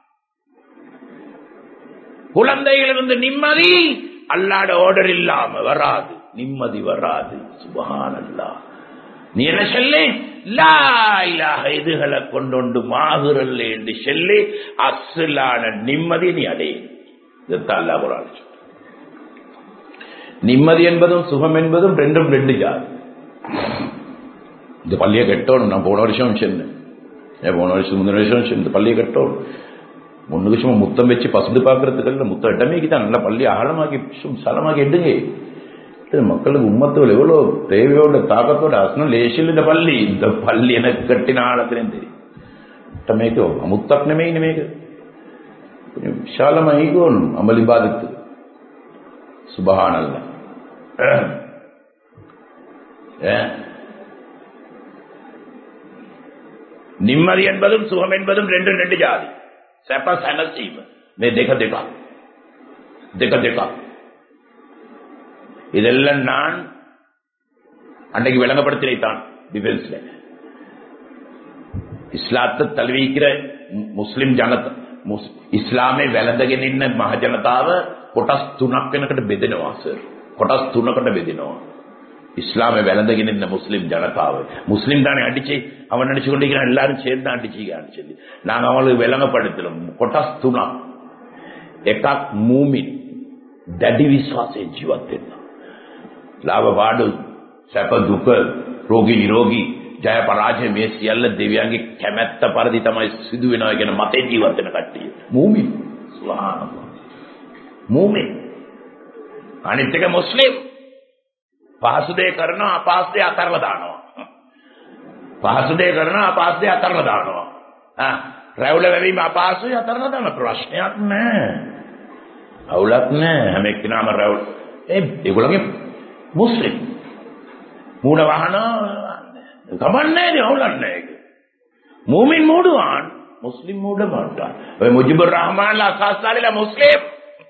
குழந்தைகளிலிருந்து நிம்மதி அல்லாட ஓர்டர் இல்லாம வராது நிம்மதி வராது சுபஹானல்லா நீ என்ன சொல்லி லா இலாஹ இதுகளை கொண்டொண்டு மாகுரல் என்று சொல்லி அசலான நிம்மதி நீ அடைய இதுதான் அல்லாஹ் குர்ஆன்ல சொல்றான். நிம்மதி என்பதும் சுகம் என்பதும் ரெண்டும் ரெண்டு ஜாதி இந்த பள்ளியை கட்டணும் நான் போன வருஷம் சொன்னேன் ஏன் போன வருஷம் முந்தின வருஷம் சொன்னேன், இந்த பள்ளியை கட்டணும் முன்னு வருஷம் முத்தம் வச்சு பசந்து பார்க்கறதுக்கு முத்தம் இடமேக்கு தான் நல்ல பள்ளி ஆழமாக்கி சும் சலமாக்கி எடுங்க இது மக்களுக்கு உம்மத்தோட எவ்வளவு தேவையோட தாக்கத்தோட அசனம் லேசில் இந்த பள்ளி இந்த பள்ளி எனக்கு கட்டின ஆழத்திலேயும் தெரியும் ಟಮೇಕೋ ಮುತ್ತಕ್ನೆ ನಿಮಗೆ ವಿಶಾಲಮೈಗೋನು ಅಮಲಿ ಬಾದಿತ್ತು ಸುಬಹಾನಲ್ಲ நிம்மதி என்பதும் சுகம் என்பதும் ரெண்டு ரெண்டு ஜாதி செப்ப சனல் செய்வ மே தேக்க தேக்கா தேக்க தேக்கா இதெல்லாம் நான் அன்றைக்கு விளங்கப்படுத்தினைத்தான் டிஃபென்ஸ்ல ඉස්ලාත්ත තලවීකිර මුස්ලිම් ජනත ඉස්ලාමේ වැළඳගෙන ඉන්න මහ ජනතාව කොටස් තුනක් වෙනකට බෙදෙනවා සර්. කොටස් තුනකට බෙදෙනවා. இஸ்லாமை விளந்தகின இந்த முஸ்லிம் ஜனதாவை முஸ்லிம் தானே அடிச்சு அவன் நினைச்சு கொண்டிருக்கிறான் எல்லாரும் சேர்ந்து தான் அடிச்சுக்கான்னு சொல்லி நாங்க அவங்களுக்கு விளங்கப்படுத்தலும் கொட்டாஸ் துணா එකක් මූමින් දැඩි විශ්වාසයෙන් ජීවත් වෙන්න. ලාභ පාඩු සැප දුක රෝගී නිරෝගී ජය පරාජය මේ සියල්ල දෙවියන්ගේ කැමැත්ත පරිදි තමයි සිදු වෙනවා කියන මතේ ජීවත් වෙන කට්ටිය. මූමින් සුබ්හානල්ලාහ්. මූමින් අනිත් එක මුස්ලිම් පහසු දේ කරනවා අපහසු දේ අතරලා දානවා. පහසු දේ කරනවා අපහසු දේ අතරලා දානවා. ආ රැවුල වැවීම අපහසුයි අතරලා දාන ප්‍රශ්නයක් නෑ. අවුලක් නෑ හැම එක්කෙනාම රැවුල ඒ ඒගොල්ලන්ගේ මුස්ලිම් මූණ වහනවා කමන්නේ නේ අවුලක් නෑ ඒක. මූමින් මූඩුවාන් முஸ்லிம் விட மாட்டான் அவன் முஜிபுர் ரஹ்மான் அசாஸ்தாலில முஸ்லிம்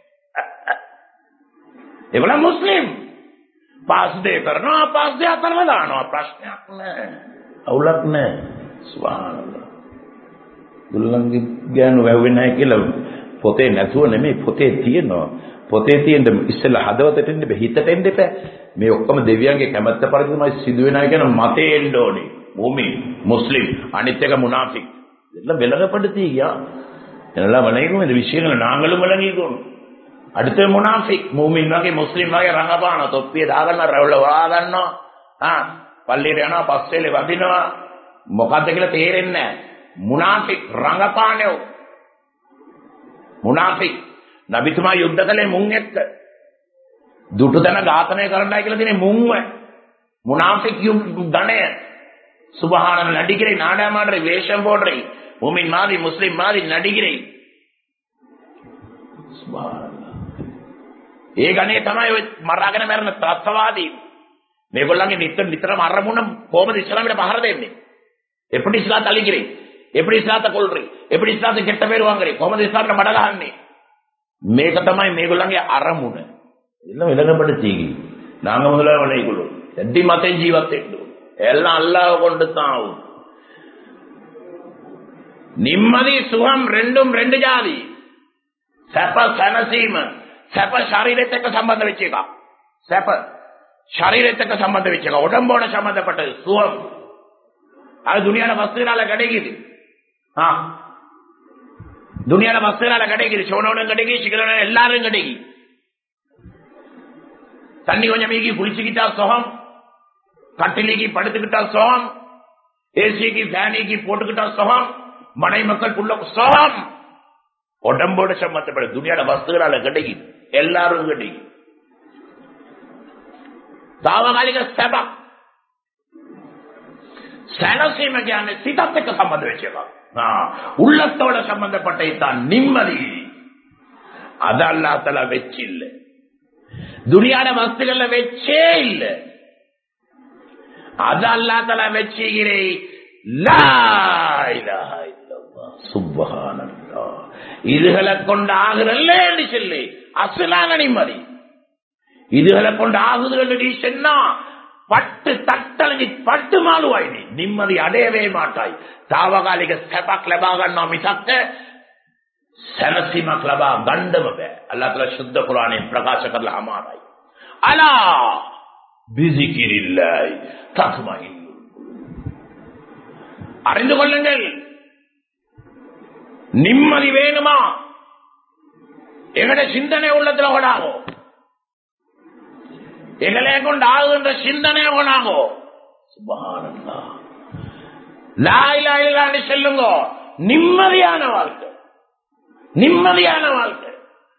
එවල මුස්ලිම් පාස් දෙය කරනවා පාස් දෙය අතරව දානවා ප්‍රශ්නයක් නෑ අවුලක් නෑ ස්වාහනල්ලා දුල්ලන්ගේ ගෑනු වැවෙන්නේ නැහැ කියලා පොතේ නැතුව නෙමෙයි පොතේ තියෙනවා පොතේ තියෙන ඉස්සෙල්ලා හදවතට එන්න බෑ හිතට එන්න එපා මේ ඔක්කොම දෙවියන්ගේ කැමැත්ත පරිදි තමයි සිදු වෙනවා කියන මතේ එන්න ඕනේ මුමි මුස්ලිම් අනිත් එක මුනාෆික් இதெல்லாம் விலகப்படுத்தியா இதெல்லாம் விளங்கிக்கும் இந்த விஷயங்களை நாங்களும் விளங்கிக்கணும் அடுத்து முனாஃபிக் மூமின் வகை முஸ்லிம் வகை රඟපාන තොප්පිය දාගන්න රැවුල වා ගන්නවා ආ පල්ලියට යනවා පස්සෙලේ වදිනවා මොකද්ද කියලා තේරෙන්නේ නැහැ මුනාෆික් රඟපානෝ මුනාෆික් නබිතුමා යුද්ධ කළේ මුන් එක්ක දුටු තැන ඝාතනය කරන්නයි කියලා තියෙන්නේ මුන්ව முனாஃபிக் கணைய சுபஹான நடிகரை நாடாமாடுற வேஷம் போடுறை முமின் மாதிரி முஸ்லிம் மாதிரி நடிகரை ඒ ගණේ තමයි ඔය මරාගෙන මරන ත්‍රස්තවාදී මේගොල්ලන්ගේ නිතර නිතරම අරමුණ කොහොමද ඉස්ලාමයට පහර දෙන්නේ எப்படி இஸ்லாத்தை அழிக்கிறேன் எப்படி இஸ்லாத்தை கொள்றேன் எப்படி இஸ்லாத்தை கெட்ட பேர் வாங்குறேன் කොහොමද ඉස්ලාමට මඩ ගහන්නේ මේක තමයි මේගොල්ලන්ගේ අරමුණ எல்லாம் விலகப்படுத்தி நாங்க முதல்ல விளைக்குள்ளோம் எட்டி மத்தையும் ஜீவத்தை எல்லாம் அல்லாஹ் கொண்டு தான் ஆகும் நிம்மதி சுகம் ரெண்டும் ரெண்டு ஜாதி සැප සැනසීම සැප ශරීරෙත් එක්ක සම්බන්ධ වෙච්ච එක. සැප ශරීරෙත් එක්ක සම්බන්ධ වෙච්ච එක. உடம்போட சம்பந்தப்பட்டது சுகம். அது துனியால வஸ்துனால கிடைக்குது. ஆ துனியால வஸ்துனால கிடைக்குது. சோனோனும் கிடைக்குது, சிக்கலனும் எல்லாரும் கிடைக்குது. தண்ணி கொஞ்சம் மீகி குளிச்சுக்கிட்டா சுகம் கட்டிலிக்கு படுத்துக்கிட்டா சுகம் ஏசிக்கு ஃபேனிக்கு போட்டுக்கிட்டா சுகம் மனை மக்கள் புள்ள சுகம் உடம்போட சம்பந்தப்பட்ட துணியாட வஸ்துகளால கிடைக்கும் எல்லாரும் கிடைக்கும் තාවකාලික සැප සැනසීම කියන්නේ සිතත් එක්ක සම්බන්ධ වෙච්ච එකක්. ආ உள்ளத்தோட சம்பந்தப்பட்ட தான் நிம்மதி. அது அல்லாஹ் தஆலா வெச்சு இல்ல. துனியாட வஸ்துகள்ல வெச்சே இல்ல. அது அல்லாஹ் தஆலா வெச்சுகிறே லா இலாஹ இல்லல்லாஹ் சுப்ஹானல்லாஹ் இதுகளை கொண்டு ஆகுறல்ல என்று சொல்லி அசலான நிம்மதி இதுகளை கொண்டு ஆகுது என்று நீ சொன்னா பட்டு தட்டலங்கி பட்டு மாலுவாய் நீ நிம்மதி அடையவே மாட்டாய் තාවකාලික සැපක් ලබා ගන්නවා මිසක් සැනසීමක් ලබා ගන්නම බෑ අල්ලාහ් තஆලා ශුද්ධ කුරානයේ ප්‍රකාශ කරලා අමාරයි අලා பிசிக்கிரில்லாய் தத்மைன் அறிந்து கொள்ளுங்கள் நிம்மதி வேணுமா எங்கட சிந்தனை உள்ளத்துல கொண்டாகோ எங்களை கொண்டு ஆகுகின்ற சிந்தனை கொண்டாகோ சுபஹானல்லா லாயிலா இல்லான்னு சொல்லுங்க நிம்மதியான வாழ்க்கை நிம்மதியான வாழ்க்கை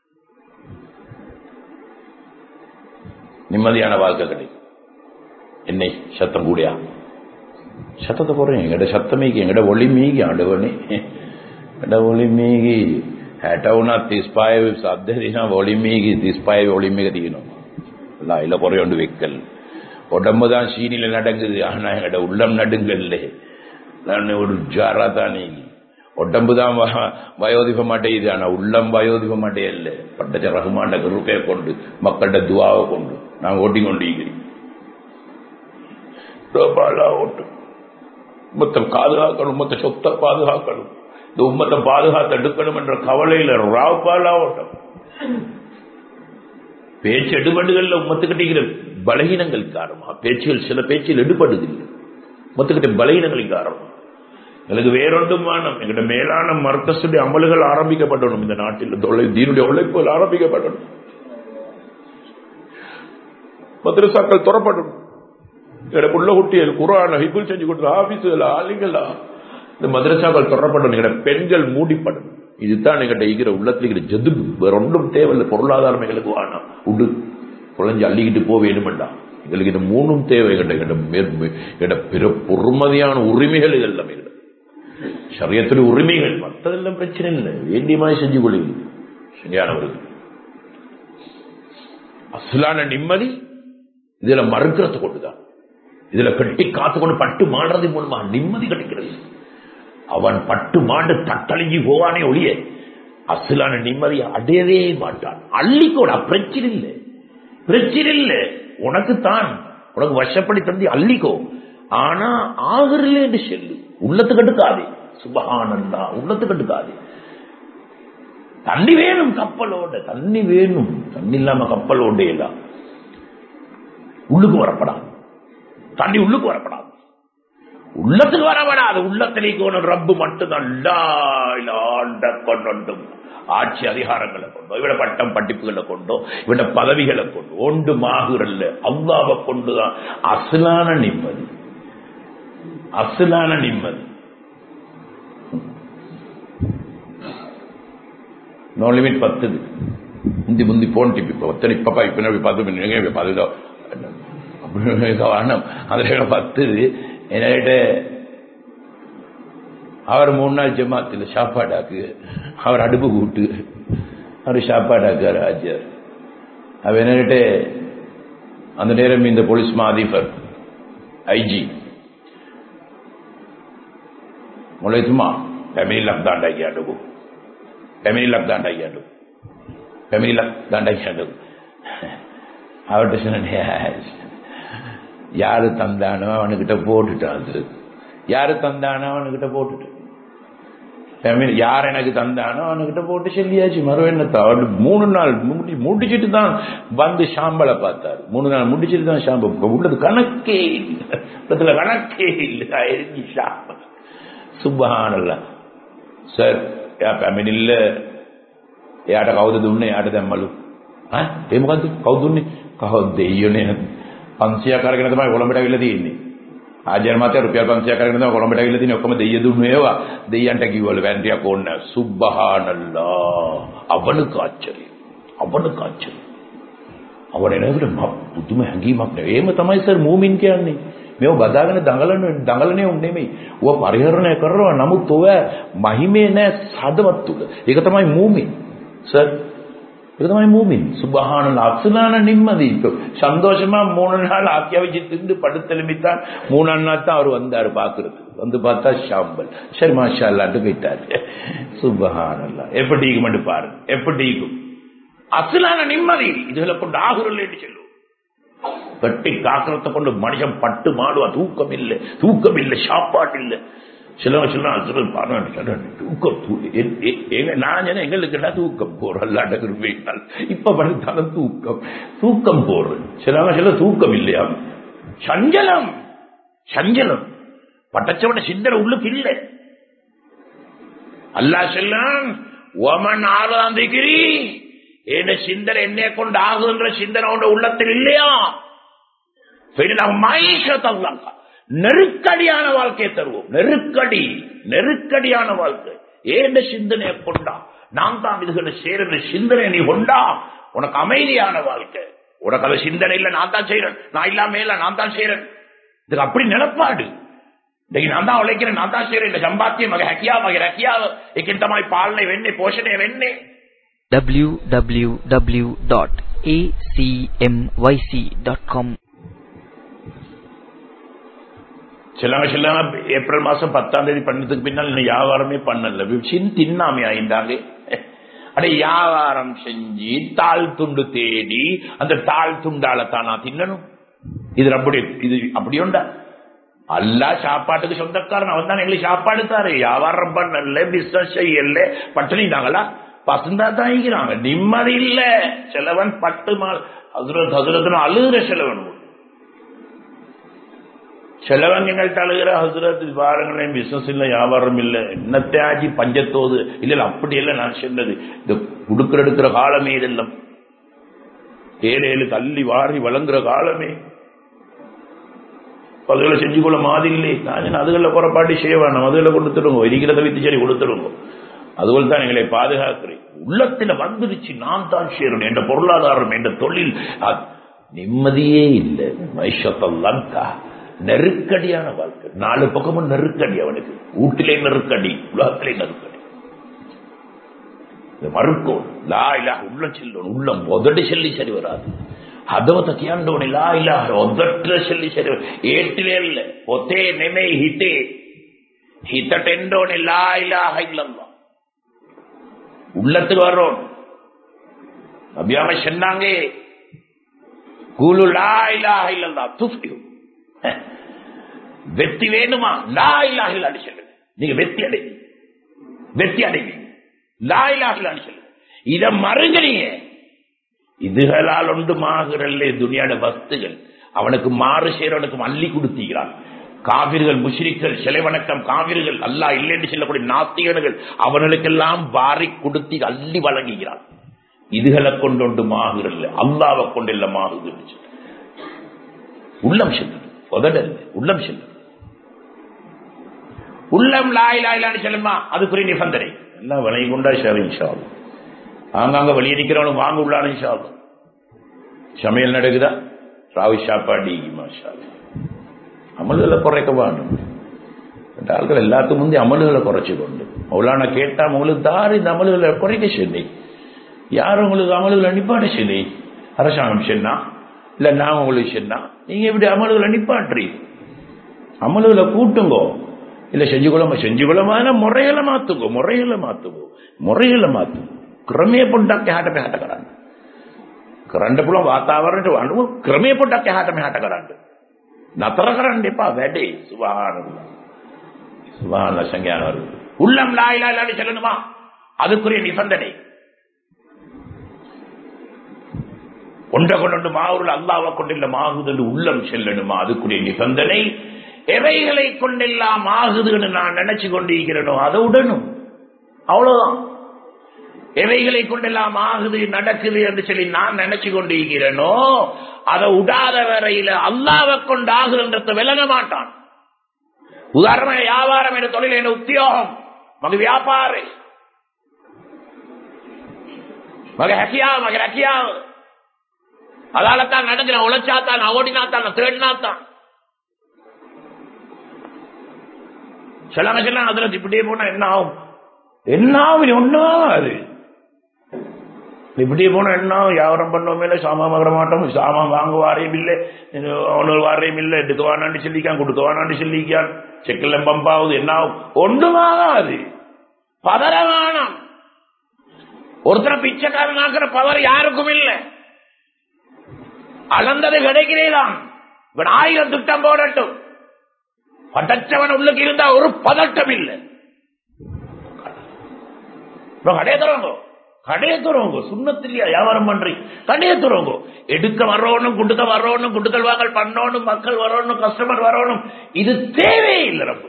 நிம்மதியான வாழ்க்கை கிடைக்கும் என்னை சத்தம் கூடியா சத்தத்தை போறேன் எங்கட சத்தமேக்கு எங்கட ஒளி மீகி ஆண்டவனே එඩ ඔලිමේගේ හැට වුණත් තිස්පාය සද්ධ දින ஒளிமேகி திஸ்பாய ஒளிமேக தீனும் இல்ல குறையோண்டு வைக்கல் உடம்பு தான் சீனில நடங்குது ஆனா எங்கட உள்ளம் நடுங்கல்ல நான் ஒரு ஜாரா தானே உடம்பு தான் வயோதிப மாட்டேயுது ஆனா உள்ளம் வயோதிப மாட்டே இல்ல பட்டச்ச ரகுமாண்ட கிருப்பை கொண்டு மக்கள்கிட்ட துவாவை கொண்டு நான் ஓட்டி கொண்டிருக்கிறேன் ஓட்டு மொத்தம் பாதுகாக்கணும் மொத்த சொத்தை பாதுகாக்கணும் இந்த உம்மத்தை பாதுகாத்து எடுக்கணும் என்ற கவலையில ராவ்பாலா ஓட்டம் பேச்சு எடுபடுகள்ல உம்மத்துக்கிட்ட பலகீனங்கள் காரணமா பேச்சுகள் சில பேச்சில் எடுபடுதில்லை உம்மத்துக்கிட்ட பலகீனங்களின் காரணம் எனக்கு வேறொன்றும் வேணும் எங்கிட்ட மேலான மர்க்கசுடைய அமல்கள் ஆரம்பிக்கப்படணும் இந்த நாட்டில் தொலை தீனுடைய உழைப்புகள் ஆரம்பிக்கப்படணும் மദ്രസാக்கள் துறப்படணும் எங்கட புள்ள குட்டியல் குரான் ஹிபுல் செஞ்சு கொடுத்த ஆபீஸ்கள் ஆளுங்களா இந்த மதரசாக்கள் தொடரப்படும் எங்கட பெண்கள் மூடிப்படும் இதுதான் எங்கிட்ட இருக்கிற உள்ளத்துல இருக்கிற ஜது வேற ஒன்றும் தேவையில்லை பொருளாதாரம் எங்களுக்கு வேணாம் உடு குழஞ்சி அள்ளிக்கிட்டு போக வேணுமெண்டா எங்களுக்கு இந்த மூணும் தேவை எங்கிட்ட எங்கிட்ட எங்கிட்ட பிற பொறுமதியான உரிமைகள் இதெல்லாம் எங்கிட்ட சரியத்தில் உரிமைகள் மற்றதெல்லாம் பிரச்சனை இல்லை வேண்டியமாய் செஞ்சு கொள்ளுங்க சரியானவர்கள் அசலான நிம்மதி இதுல மறுக்கிறது கொண்டுதான் இதுல கட்டி காத்துக்கொண்டு பட்டு மாடுறது மூலமா நிம்மதி கிடைக்கிறது அவன் பட்டு மாண்டு தட்டழிஞ்சு போவானே ஒழிய அசலான நிம்மதியை அடையவே மாட்டான் அள்ளிக்கோடா பிரச்சனை இல்லை பிரச்சனை இல்லை உனக்கு தான் உனக்கு வசப்படி தந்தி அள்ளிக்கோ ஆனா ஆகுறல என்று சொல்லு உள்ளத்து கட்டுக்காதே சுபகானந்தா உள்ளத்து கட்டுக்காதே தண்ணி வேணும் கப்பலோட தண்ணி வேணும் தண்ணி இல்லாம கப்பலோட எல்லாம் உள்ளுக்கு வரப்படாது தண்ணி உள்ளுக்கு வரப்படாது உள்ளத்துக்கு வரப்படாது உள்ளத்திலே கோணும் ரப்பு மட்டும்தான் ஆண்ட கொண்டும் ஆட்சி அதிகாரங்களை கொண்டோ இவட பட்டம் படிப்புகளை கொண்டோ இவட பதவிகளை கொண்டு ஒன்று மாகுறல்ல அவ்வாவை கொண்டுதான் அசலான நிம்மதி அசலான நிம்மதி நோ லிமிட் பத்துது முந்தி முந்தி போன் டிப்பி இப்போ ஒத்தனை இப்பப்பா இப்போ பத்து பண்ணி பதுதோ வரணும் அதில் பத்துது என்கிட்ட அவர் மூணு நாள் ஜமாத்தில் சாப்பாடாக்கு அவர் அடுப்பு கூட்டு அவர் சாப்பாடாக்கார் ஆச்சார் அவர் என்கிட்ட அந்த நேரம் இந்த போலீஸ் மாதிபர் IG mulai semua family lock dan dai ada bu family lock dan dai ada family lock dan dai ada அவர்கிட்ட சொன்னேன் யாரு தந்தானோ அவனுக்கிட்ட போட்டுட்டான் அது யாரு தந்தானோ அவனுக்கிட்ட போட்டுட்டு ஃபேமிலி யார் எனக்கு தந்தானோ அவனுக்கிட்ட போட்டு சொல்லியாச்சு மறு என்னத்தா அவர் மூணு நாள் முடி முடிச்சிட்டு தான் வந்து சாம்பலை பார்த்தாரு மூணு நாள் முடிச்சிட்டு தான் சாம்பல் உள்ளது கணக்கே இல்லை உள்ளத்துல கணக்கே இல்லை எரிஞ்சு சாம்பல் සුබහානල්ලා සර් එයා පැමිණිල්ල එයාට කවුද දුන්නේ එයාට දැම්මලු ඈ ඒ මොකද්ද කවුද දුන්නේ කවුද දෙයියෝනේ 500ක් අරගෙන තමයි කොළඹට අවිල්ලා තියෙන්නේ ආජාර මාතේ රුපියල් 500ක් අරගෙන තමයි කොළඹට අවිල්ලා තියෙන්නේ ඔක්කොම දෙයිය දුන්නු ඒවා දෙයියන්ට කිව්වලු වැන්ටියක් ඕන්න සුබහානල්ලා அவனுக்கு ආශ්චර්යය அவனுக்கு ආශ්චර්යය அவன் එනකොට පුදුම හැඟීමක් නේ එහෙම තමයි සර් මූමින් කියන්නේ මේව බදාගෙන දඟලන දඟලනේ උන් නෙමෙයි. ඌව පරිහරණය කරනවා. නමුත් ඔය මහිමේ නෑ සදවත් තුල. ඒක තමයි මූමින්. සර් ඒක තමයි மூமின் சுபஹான அசுலான நிம்மதி இப்போ சந்தோஷமா மூணு நாள் ஆக்கியா வச்சுட்டு படுத்தெலுமித்தான் மூணாம் நாள் தான் அவர் வந்தார் பாக்குறதுக்கு வந்து பார்த்தா ஷாம்பல் சரி மாஷா அல்லாட்டு போயிட்டாரு சுபஹானல்லா எப்படி மட்டும் பாருங்க எப்படி அசுலான நிம்மதி இதுகளை கொண்டு ஆகுறல் என்று சொல்லுவோம் வெட்டி காக்கிறத கொண்டு மனுஷன் பட்டு மாடுவா தூக்கம் இல்லை தூக்கம் இல்லை சாப்பாடு இல்லை சில சில தூக்கம் எங்க நான் எங்களுக்கு தூக்கம் போறோம் அல்லாட்ட கிருப்பையினால் இப்ப படுத்தாலும் தூக்கம் தூக்கம் போடுறேன் சில சில தூக்கம் இல்லையா சஞ்சலம் சஞ்சலம் பட்டச்சவன சிந்தனை உள்ளுக்கு இல்லை அல்லா செல்லாம் ஒமன் ஆறாம் டிகிரி என் சிந்தனை என்னை கொண்டு ஆகுகின்ற சிந்தனை உண்ட உள்ளத்தில் இல்லையா நெருக்கடியான வாழ்க்கையை தருவோம் நெருக்கடி நெருக்கடியான வாழ்க்கை ஏன் சிந்தனையை கொண்டா நான் தான் இதுகளை சேர சிந்தனை நீ கொண்டா உனக்கு அமைதியான வாழ்க்கை உனக்கு அது சிந்தனை இல்ல நான் தான் செய்யறேன் நான் இல்லாம இல்ல நான் தான் செய்யறேன் இதுக்கு அப்படி நிலப்பாடு இன்னைக்கு நான் தான் உழைக்கிறேன் நான் தான் செய்யறேன் இந்த சம்பாத்தியம் மக ஹக்கியா மக ஹக்கியா எக்கிந்தமாய் பாலனை வெண்ணே போஷணே வெண்ணே www.acmyc.com சிலவங்க சிலவங்க ஏப்ரல் மாசம் பத்தாம் தேதி பண்ணதுக்கு பின்னால் இன்னும் வியாபாரமே பண்ணல சின் தின்னாமே ஆயிந்தாங்க அட வியாபாரம் செஞ்சு தாள் துண்டு தேடி அந்த தாள் துண்டால தானா தின்னணும் இது அப்படி இது அப்படி உண்டா அல்லா சாப்பாட்டுக்கு சொந்தக்காரன் அவன் தான் எங்களுக்கு சாப்பாடு தாரு வியாபாரம் பண்ணல பிசினஸ் செய்யல பட்டினி தாங்களா பசுந்தா தாங்கிக்கிறாங்க நிம்மதி இல்ல செலவன் பட்டு மால் ஹசரத் ஹசரத்னு அழுகிற செலவன் செலவன் எங்கள்கிட்ட அழுகிற ஹசரத் பாருங்களேன் பிசினஸ் இல்ல வியாபாரம் இல்ல என்னத்தை ஆச்சு பஞ்சத்தோது இல்ல அப்படி இல்ல நான் சொன்னது இந்த குடுக்கிற எடுக்கிற காலமே இதெல்லாம் ஏழு ஏழு தள்ளி வாரி வழங்குற காலமே அதுகளை செஞ்சு கொள்ள மாதிரி இல்லை நான் அதுகளில் குறைப்பாட்டி செய்ய வேணாம் அதுகளை கொடுத்துடுங்க இருக்கிறத வித்து சரி கொடுத்துடுங்க அதுபோல் தான் எங்களை பாதுகாக்கிறேன் உள்ளத்துல வந்துருச்சு நான் தான் சேரணும் என்ற பொருளாதாரம் என்ற தொழில் நிம்மதியே இல்லை மைஷத்தெல்லாம் நெருக்கடியான வாழ்க்கை நாலு பக்கமும் நெருக்கடி அவனுக்கு வீட்டிலே நெருக்கடி உலகத்திலே நெருக்கடி மறுக்கும் லா இல்லா உள்ளம் செல்லணும் உள்ளம் உதடி செல்லி சரி வராது හදවත කියන්න ඕනේ ලා ඉලාහ ඔද්දට සෙල්ලි සෙර ඒට්ටිලෙල්ල පොතේ නෙමෙයි හිතේ හිතට එන්න ඕනේ ලා ඉලාහා ඉල්ලල්ලාஹ් உள்ளத்துக்கு வர்றோம் நபியாம சொன்னாங்க கூலு லா இலாஹ இல்லல்லாஹ் துஃப்லிஹு வெற்றி வேணுமா லா இலாஹ இல்லல்லாஹ் சொல்லுங்க நீங்க வெற்றி அடைவீங்க வெற்றி அடைவீங்க லா இலாஹ இல்லல்லாஹ் சொல்லுங்க இத மறுங்கறீங்க இதுகளால் ஒன்று மாகிறல்ல துனியாட வஸ்துகள் அவனுக்கு மாறு செய்யறவனுக்கு அள்ளி கொடுத்தீங்கிறான் காவிர்கள் முஷ்ரிக்கள் சிலை வணக்கம் காவிர்கள் அல்லாஹ் இல்லை என்று சொல்லக்கூடிய நாஸ்திகர்கள் அவர்களுக்கெல்லாம் வாரி கொடுத்தி அள்ளி வழங்குகிறான் இதுகளை கொண்டு ஒன்று மாகிறல்ல அல்லாவை கொண்டு இல்ல மாகுது உள்ளம் செல்லும் உதடல் உள்ளம் செல்லும் உள்ளம் லாய் லாய் லான்னு சொல்லுமா அதுக்குரிய நிபந்தனை எல்லாம் விலை கொண்டா சரி இன்ஷாலும் ஆங்காங்க வெளியே நிக்கிறவனும் வாங்க உள்ளான்னு இன்ஷாலும் சமையல் நடக்குதா ராவி சாப்பாடு மாஷா அமல்களை குறைக்க வேண்டும் இந்த ஆள்கள் எல்லாத்துக்கும் முந்தைய அமல்களை குறைச்சு கொண்டு மௌலானா கேட்டா உங்களுக்கு தார் இந்த அமல்களை குறைக்க சொல்லி யார் உங்களுக்கு அமல்களை நிப்பாட்ட சொல்லி அரசாங்கம் சொன்னா இல்ல நான் உங்களுக்கு சொன்னா நீங்க இப்படி அமல்களை நிப்பாட்டுறீ அமல்களை கூட்டுங்கோ இல்ல செஞ்சுக்கொள்ள செஞ்சுக்கொள்ளமான முறைகளை மாத்துங்கோ முறைகளை மாத்துங்கோ முறைகளை மாத்துங்க ක්‍රමේ පොඩ්ඩක් එහාට මෙහාට කරන්න. කරන්න පුළුවන් වාතාවරණයට අනුව ක්‍රමේ පොඩ්ඩක් එහාට මෙහාට කරන්න. නතර කරන්න එපා වැඩේ. சுபஹானல்லாஹ். சுபஹானல்லாஹ் සංඥානවල. உள்ளம் லா இலாஹ இல்லல்லாஹ் சொல்லணுமா அதுக்குரிய நிபந்தனை ஒன்றை கொண்டு மாவுருள் அல்லாவை கொண்டில்ல மாகுது உள்ளம் செல்லணுமா அதுக்குரிய நிபந்தனை எவைகளை கொண்டெல்லாம் ஆகுதுன்னு நான் நினைச்சு கொண்டிருக்கிறேனோ அதை உடனும் அவ்வளவுதான் எவைகளை கொண்டெல்லாம் ஆகுது நடக்குது என்று சொல்லி நான் நினைச்சு கொண்டிருக்கிறேனோ அதை உடாத வரையில அல்லாவை கொண்டு ஆகுதுன்றத விளங்க மாட்டான் உதாரண வியாபாரம் என்ற தொழில் என்ற உத்தியோகம் மக வியாபாரி மக ஹக்கியா மக ரக்கியா அதால தான் நடந்து உழைச்சாத்தான் ஓடினாத்தான் தேடினாத்தான் சிலங்க சில அதுல இப்படியே போனா என்ன ஆகும் என்ன ஆகும் ஒன்னும் அது இப்படியே போனா என்ன வியாபாரம் பண்ணோமே இல்லை சாமான் வாங்க மாட்டோம் சாமான் வாங்க வாரையும் இல்லை அவனு வாரையும் இல்லை எடுக்க வானாண்டு சொல்லிக்கான் கொடுக்க வானாண்டு சொல்லிக்கான் செக்கில் பம்பாவது என்ன ஆகும் ஒன்றுமாகாது பதற வேணாம் ஒருத்தர பிச்சைக்காரன் ஆக்கிற பவர் யாருக்கும் இல்லை அளந்தது கிடைக்கிறேதான் இவன் ஆயிரம் திட்டம் போடட்டும் பதற்றவன் உள்ளுக்கு இருந்தா ஒரு பதட்டம் இல்லை கடையை தருவாங்க கடையை தருவாங்க சுண்ணத்திலேயே வியாபாரம் பண்றீங்க கடையை தருவாங்க எடுக்க வரணும் குண்டுக்க வரணும் குண்டுக்கல் வாங்கல் பண்ணணும் மக்கள் வரணும் கஸ்டமர் வரணும் இது தேவையே இல்லை ரொம்ப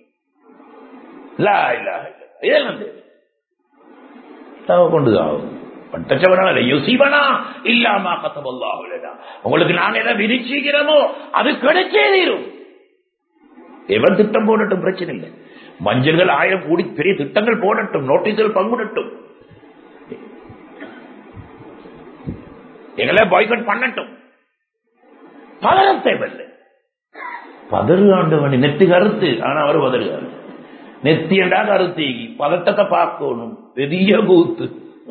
இதெல்லாம் தேவை தேவை கொண்டுதான் பட்டச்சவனால யோசிவனா இல்லாம கத்தபல்லாஹுலடா உங்களுக்கு நாங்க எதை விரிச்சிக்கிறோமோ அது கிடைச்சே தீரும் எவன் திட்டம் போடட்டும் பிரச்சனை இல்லை மஞ்சள்கள் ஆயிரம் கூடி பெரிய திட்டங்கள் போடட்டும் நோட்டீஸ்கள் பங்குடட்டும் எங்களை பாய்கட் பண்ணட்டும் பதறம் தேவையில்லை பதறு ஆண்டவன் நெத்தி கருத்து ஆனா அவர் பதறுகாரு நெத்தி என்றா கருத்தி பதட்டத்தை பார்க்கணும் பெரிய கூத்து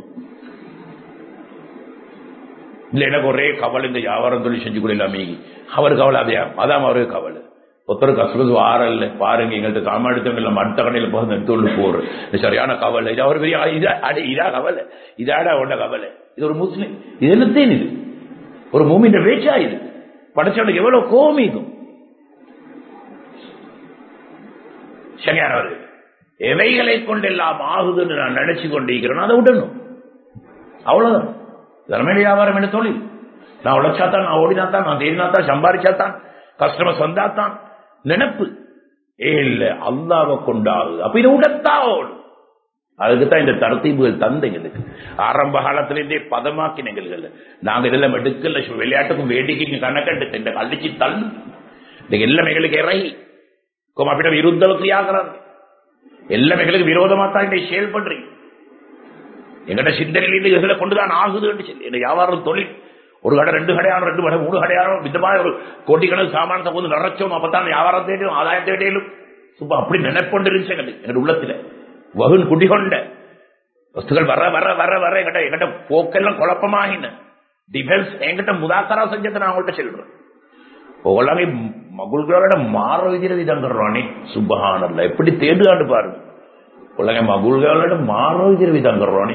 இல்ல எனக்கு ஒரே கவலை இந்த வியாபாரம் தொழில் செஞ்சு கூட இல்லாம அவர் கவலை அதே அதான் அவருக்கு கவலை ஒருத்தர் கசுறது வாரல்ல பாருங்க எங்கள்கிட்ட சாமான் எடுத்தவங்க நம்ம அடுத்த கடையில் போகிறது எடுத்துள்ள போற சரியான கவலை இது அவர் பெரிய இதா அடே இதா கவலை இதாடா உண்ட கவலை இது ஒரு முஸ்லிம் இது என்னத்தேன் இது ஒரு மூமின்ற பேச்சா இது படைச்சவனுக்கு எவ்வளவு கோமிக்கும் சரியானவர் எவைகளை கொண்டெல்லாம் ஆகுதுன்னு நான் நினைச்சு கொண்டிருக்கிறேன் அதை விடணும் அவ்வளவுதான் திறமை வியாபாரம் என்ன தொழில் நான் உழைச்சாத்தான் நான் ஓடினாத்தான் நான் தேடினாத்தான் சம்பாதிச்சாத்தான் கஸ்டமர் வந்தாத்தான் நினப்பு ஏ இல்ல அல்லாவை கொண்டாகுது அப்ப இதை உடத்தான் ஓடும் அதுக்குத்தான் இந்த தரத்தீபுகள் தந்த எங்களுக்கு ஆரம்ப காலத்திலிருந்தே பதமாக்கின எங்களுக்கு நாங்க இதெல்லாம் எடுக்கல விளையாட்டுக்கும் வேடிக்கைக்கும் கணக்கெடுத்து இந்த அழிச்சு தள்ளு இந்த எல்லாம் எங்களுக்கு இறங்கி අපිට විරුද්ධව ක්‍රියා කරන්න. எல்லாம் எங்களுக்கு விரோதமா தான் இன்றைய செயல்படுறீங்க எங்கட சிந்தனையிலிருந்து இதுல கொண்டுதான் ஆகுதுன்னு சொல்லி இந்த வியாபாரம் தொழில் ஒரு கடை ரெண்டு கடையானோ ரெண்டு கடை மூணு கடையானோ விதமாக ஒரு கோட்டிக்கணக்கு சாமானத்தை கொண்டு நிறைச்சோம் அப்பதான் வியாபாரம் தேடியும் ஆதாயம் தேடியும் சும்மா அப்படி நினைப்பொண்டு இருந்துச்சு எங்களுக்கு எங்க உள்ளத்துல வகுன் குடிகொண்ட வஸ்துகள் வர வர வர வர எங்கிட்ட எங்கிட்ட போக்கெல்லாம் குழப்பமாகின டிஃபென்ஸ் என்கிட்ட முதாக்கரா செஞ்சதை நான் உங்கள்கிட்ட சொல்றேன் ඔගොල්ලන්ගේ මගුල් ගලට මාර විදිහට විදන් කරනවානේ සුබ්හානල්ලා எப்படி தேடுகாண்டு பாருங்க ඔගොල්ලන්ගේ මගුල් ගලට මාර විදිහට විදන් කරනවානේ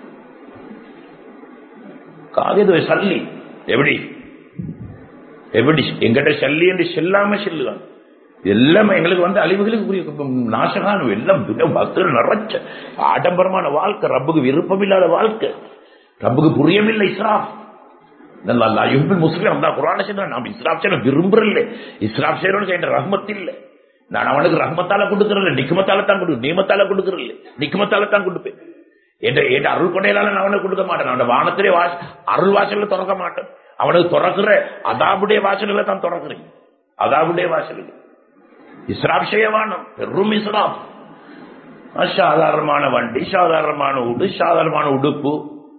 காகேது சல்லி எப்படி எப்படி எங்கிட்ட சல்லி என்று செல்லாம செல்லுவாங்க எல்லாமே எங்களுக்கு வந்து அழிவுகளுக்கு புரிய நாசகானம் எல்லாம் பக்தர்கள் நிறைச்ச ஆடம்பரமான வாழ்க்கை ரப்புக்கு விருப்பம் இல்லாத வாழ்க்கை ரப்புக்கு புரியமில்லை இஸ்ராஃப் நல்லா யும்பில் முஸ்லிம் அந்த குரான சொல்றேன் நாம் இஸ்ராப் செய்ய விரும்புறல இஸ்ராப் செய்யறோம்னு என்ற ரஹ்மத் இல்ல நான் அவனுக்கு ரஹ்மத்தால கொடுக்கறல நிக்குமத்தால தான் கொடுக்க நியமத்தால கொடுக்கறல நிக்குமத்தால தான் கொடுப்பேன் என்ற என்ற அருள் கொடையிலால நான் அவனுக்கு கொடுக்க மாட்டேன் அவன வானத்திலே வாச அருள் வாசல்ல திறக்க மாட்டேன் அவனுக்கு திறக்கிற அதாபுடைய வாசல்களை தான் திறக்கிறேன் அதாபுடைய வாசல்கள் இஸ்ராப் செய்ய வேணும் பெரும் இஸ்ராப் சாதாரணமான வண்டி சாதாரணமான உடு சாதாரணமான உடுப்பு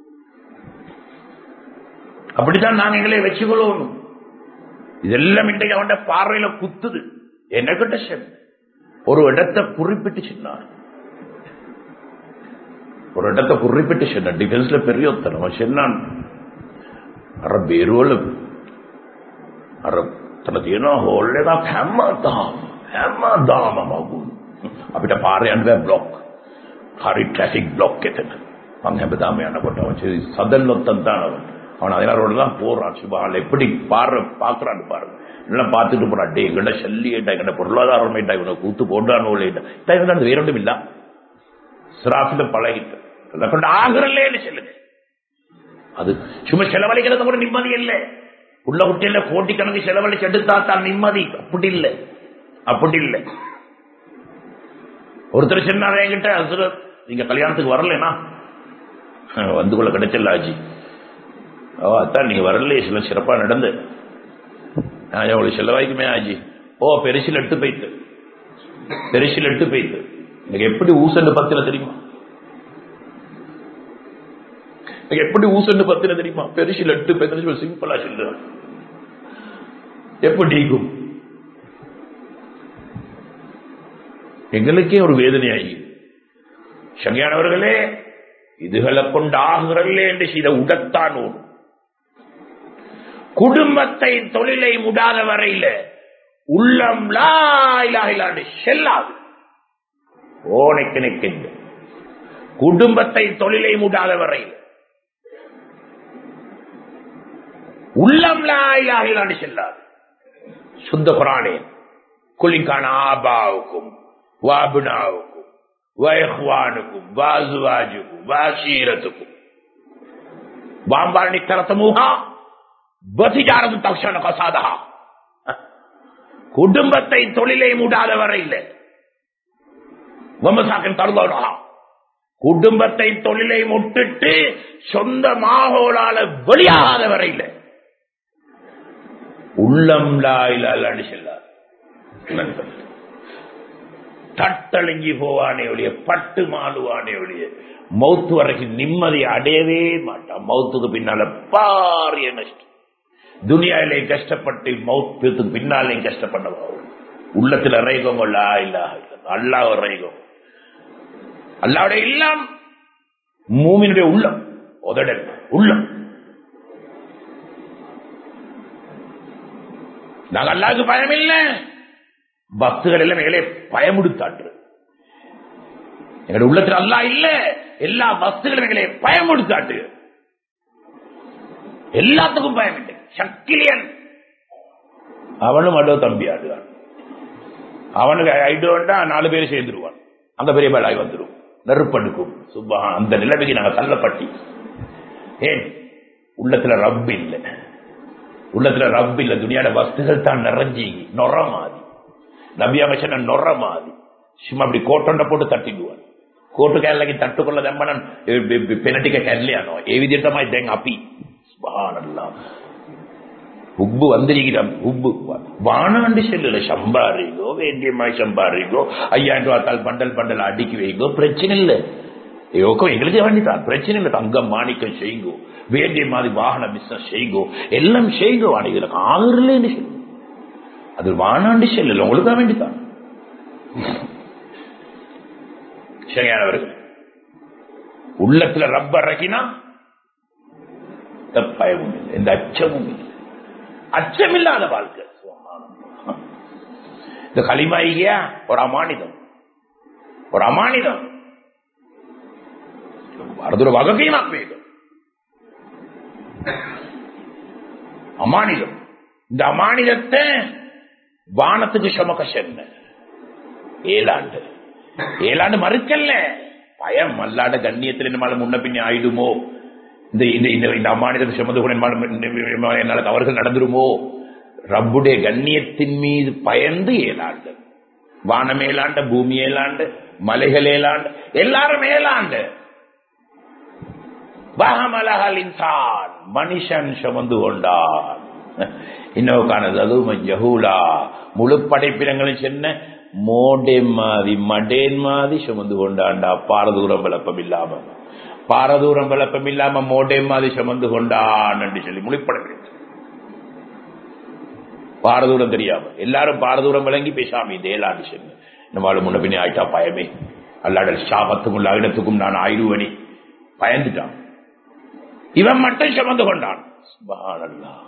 அப்படித்தான் நாங்க எங்களை வச்சுக்கொள்ளணும் இதெல்லாம் இன்றைக்கு அவன் பார்வையில குத்துது என்ன கிட்ட சொன்ன ஒரு இடத்தை குறிப்பிட்டு சொன்னார் ஒரு இடத்தை குறிப்பிட்டு சொன்ன டிஃபென்ஸ்ல பெரிய ஒருத்தர் அவன் சொன்னான் අර බේරුවල අර තන තියෙනවා හෝල් එකක් හැමදාම හැමදාම මගුල් අපිට පාරේ යන්න බෑ බ්ලොක් හරි ට්‍රැෆික් බ්ලොක් එතන මං හැමදාම යනකොට அவன் சதன் ஒத்தன் தான் அவன் அவன் அதனால ரோடு தான் போறான் சுபால் எப்படி பாரு பாக்குறான்னு பாருங்க எல்லாம் பார்த்துட்டு போறான் டே எங்கட சல்லிட்டா எங்கட பொருளாதாரம் இவனை கூத்து போட்டானோ இல்லைட்டா இவன் அது வேற ஒன்றும் இல்ல சிராஃபில பழகிட்டு அதை கொண்டு ஆகிறல்லேன்னு சொல்லுங்க அது சும்மா செலவழிக்கிறது கூட நிம்மதி இல்லை உள்ள குட்டியில கோட்டிக்கணக்கு செலவழிச்சு எடுத்தா தான் நிம்மதி அப்படி இல்லை அப்படி இல்லை ஒருத்தர் சொன்னார் என்கிட்ட அசுரத் நீங்க கல்யாணத்துக்கு வரலனா வந்து கொள்ள கிடைச்சல ஆஜி ஓ அத்தான் நீங்க வரலையே சில சிறப்பா நடந்து நான் எவ்வளவு செலவாய்க்குமே ஆஜி ஓ பெருசில் எட்டு போய்த்து பெருசில் எட்டு போய்த்து எனக்கு எப்படி ஊசன்னு பத்தில தெரியுமா எனக்கு எப்படி ஊசன்னு பத்தின தெரியுமா பெருசில் எட்டு பேர் சிம்பிளா சொல்லுறேன் எப்படி ஈக்கும் எங்களுக்கே ஒரு வேதனையாகி சங்கியானவர்களே இதுகளை கொண்டாகிறல்ல என்று இதை உடத்தான் ஓடும் குடும்பத்தை தொழிலை முடாத வரையில உள்ளம் லாயிலாண்டு செல்லாது ஓனைக்கு நிற்கின்ற குடும்பத்தை தொழிலை முடாத வரையில் உள்ளம் லாயிலாண்டு செல்லாது சுத்த குரானே குலிங்கான ஆபாவுக்கும் வாபுனாவுக்கும் வயஹ்வானுக்கும் வாசுவாஜுக்கும் வாசீரத்துக்கும் வாம்பாரணி தரத்தமுகா பசிஜாரம் தக்ஷண கசாதா குடும்பத்தை தொழிலை மூடாத வரையில் வமசாக்கின் தருதா குடும்பத்தை தொழிலை முட்டுட்டு சொந்த மாகோளால வெளியாகாத வரையில் உள்ளம் லாயிலாண்டு செல்லாது தட்டழிஞ்சி போவானே ஒழிய பட்டு மாலுவானே ஒழிய மௌத்து வரைக்கும் நிம்மதி அடையவே மாட்டான் மௌத்துக்கு பின்னால பாரிய நஷ்டம் துனியாவிலே கஷ்டப்பட்டு மௌத்துக்கு பின்னாலே கஷ்டப்பட்டவா உள்ளத்துல இறைகம் அல்லா இல்லா அல்லா இறைகம் அல்லாவுடைய இல்லம் மூமினுடைய உள்ளம் உதடல் உள்ளம் நாங்க அல்லாவுக்கு பயம் இல்லை பக்துகள் எல்லாம் எங்களை பயமுடுத்தாற்று எங்களுடைய உள்ளத்தில் அல்லா இல்ல எல்லா பக்துகளும் எங்களை பயமுடுத்தாட்டு எல்லாத்துக்கும் பயம் இல்லை சக்கிலியன் அவனும் அடோ தம்பி ஆடுவான் அவனுக்கு ஐடோண்டா நாலு பேர் சேர்ந்துருவான் அந்த பெரிய பேலாய் வந்துடும் நெருப்படுக்கும் சுப்பா அந்த நிலைமைக்கு நாங்க தள்ளப்பட்டி ஏன் உள்ளத்துல ரப் இல்லை உள்ளத்துல ரப் இல்ல துணியாட வஸ்துகள் தான் நிறைஞ்சி நொற மாதிரி நபி அமைச்சன நொற மாதிரி சும்மா அப்படி கோட்டொண்ட போட்டு தட்டிடுவான் கோட்டு කැල්ලකින් තට්ටු කරලා දැම්මනම් පෙනටික කැල්ල යනවා. ඒ විදිහටමයි දැන් අපි சுபஹானல்லாஹ் உப்பு வந்திருக்கிறோம் உப்பு வானாண்டு செல்லுல சம்பாரிக்கோ வேண்டியமாய் சம்பாரிக்கோ ஐயாயிரம் ரூபாய் தாள் பண்டல் பண்டல் அடுக்கி வைக்கோ பிரச்சனை இல்லை யோக்கம் எங்களுக்கு வேண்டிதான் பிரச்சனை இல்லை தங்கம் மாணிக்கம் செய்யுங்கோ வேண்டிய மாதிரி வாகன பிசினஸ் செய்யுங்கோ எல்லாம் செய்யுங்கோ இதுல ஆகுறதுல சொல்லுங்க அது வானாண்டு செல்லல உங்களுக்கு வேண்டிதான் சரியானவர்கள் உள்ளத்துல ரப்ப இறக்கினா பயமும் இல்லை எந்த அச்சமும் இல்லை அச்சமில்லாத வாழ்க்கை இந்த களிமாயியா ஒரு அமானிதம் ஒரு අමානිදම් වරදුර වගකීමක් මේක அமானிதம் இந்த அமானிதத்தை வானத்துக்கு சுமக்க ஏழாண்டு ஏழாண்டு மறுக்கல்ல பயம் அல்லாட கண்ணியத்தில் நம்மளால முன்ன பின்னே ஆயிடுமோ இந்த இந்த இந்த இந்த அம்மானிதத்தை சுமந்து கூட என்னால- என்னால தவறுகள் நடந்துருமோ ரப்புடைய கண்ணியத்தின் மீது பயந்து ஏழாண்டு வானம் ஏழாண்டு பூமி ஏழாண்டு மலைகள் ஏழாண்டு எல்லாரும் ஏழாண்டு வஹமலஹல் இன்சான் மனுஷன் சுமந்து கொண்டான் இன்னொருக்கானது அதுவும் ஜஹூலா முழு படைப்பினங்களும் சென்ன மோடேன் மாதிரி மடேன் மாதிரி சுமந்து கொண்டான்டா பாரதூரம் விளப்பம் இல்லாம பாரதூரம் விளப்பம் இல்லாம மோடே மாதிரி சுமந்து கொண்டான் என்று சொல்லி முழுப்படைப்பினம் பாரதூரம் தெரியாம எல்லாரும் பாரதூரம் விளங்கி பேசாம இந்த ஏழாண்டு சென்று நம்மளால முன்ன பின்னே ஆயிட்டா பயமே அல்லாட சாபத்துக்கும் லக்னத்துக்கும் நான் ஆயிடுவனி பயந்துட்டான் இவன் மட்டும் சுமந்து கொண்டான் சுப்ஹானல்லாஹ்.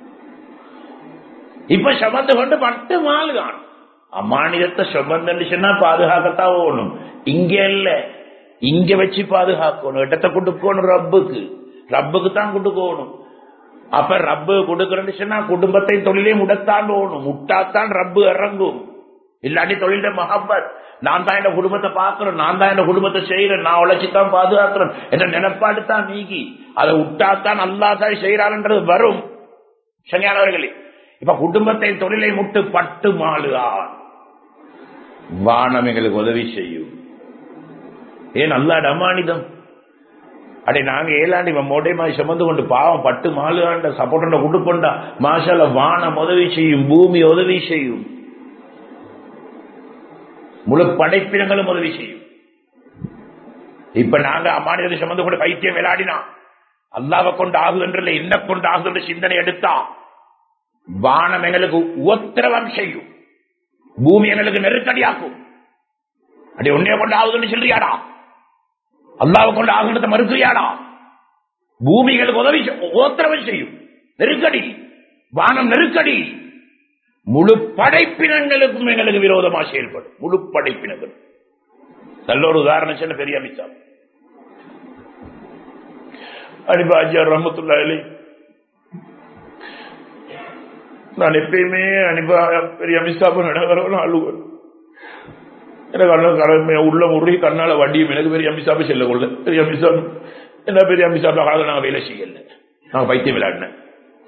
இப்ப சுமந்து கொண்டு மட்டும் ஆளுகான் அம்மானிதத்தை சுமந்து சொன்னா பாதுகாக்கத்தான் ஓணும் இங்க இல்ல இங்க வச்சு பாதுகாக்கணும் இடத்தை கொடுக்கணும் ரப்புக்கு ரப்புக்கு தான் கொடுக்கணும் அப்ப ரப்பு கொடுக்கறன்னு சொன்னா குடும்பத்தையும் தொழிலையும் முடத்தான் போகணும் முட்டாத்தான் ரப்பு இறங்கும் இல்லாட்டி தொழில மஹப்பத் நான் தான் என் குடும்பத்தை பாக்குறேன் நான் தான் என் குடும்பத்தை செய்யறேன் நான் உழைச்சித்தான் பாதுகாக்கிறேன் என்ற நிலப்பாடு தான் நீக்கி அதை விட்டாத்தான் அல்லா தான் செய்யறான்ன்றது வரும் சரியானவர்களே இப்ப குடும்பத்தை தொழிலை முட்டு பட்டு மாளுதான் வானம் எங்களுக்கு உதவி செய்யும் ஏன் நல்ல அமானிதம் அடே நாங்க ஏழாண்டு இவன் மோடை மாதிரி சுமந்து கொண்டு பாவம் பட்டு மாளுகாண்ட சப்போர்ட்ட கொடுக்கொண்டா மாஷால வானம் உதவி செய்யும் பூமி உதவி செய்யும் முழு படைப்பினங்களும் உதவி செய்யும் இப்ப நாங்க அம்மாநிலத்தை சுமந்து கொண்டு பைத்தியம் விளையாடினா அல்லாவை கொண்டு ஆகுகின்ற என்ன கொண்டு ஆகுகின்ற சிந்தனை எடுத்தா வானம் எங்களுக்கு உத்தரவம் செய்யும் பூமி எங்களுக்கு நெருக்கடியாக்கும் அடி உன்னைய கொண்டு ஆகுதுன்னு சொல்றியாடா அல்லாவை கொண்டு ஆகுன்றத மறுக்கிறியாடா பூமிகளுக்கு உதவி செய்- உத்தரவு செய்யும் நெருக்கடி வானம் நெருக்கடி முழு படைப்பினங்களுக்கும் எங்களுக்கு விரோதமா செயல்படும் முழு படைப்பினங்கள் நல்ல ஒரு உதாரணம் சொன்ன பெரிய அமித்ஷா அனிபாஜியார் ரஹமத்துல்லாஹி நான் எப்பயுமே அனிபா பெரிய அமித்ஷாபு நடக்கிறவனும் அழுவேன் எனக்கு அண்ணன் கடமை உள்ள முருகி கண்ணால வண்டியும் எனக்கு பெரிய அமித்ஷாபு செல்ல கொள்ள பெரிய அமித்ஷாபு என்ன பெரிய அமித்ஷாபு காலத்தில் நாங்கள் வேலை செய்யல நாங்கள் பைத்தியம் விளையாடினேன்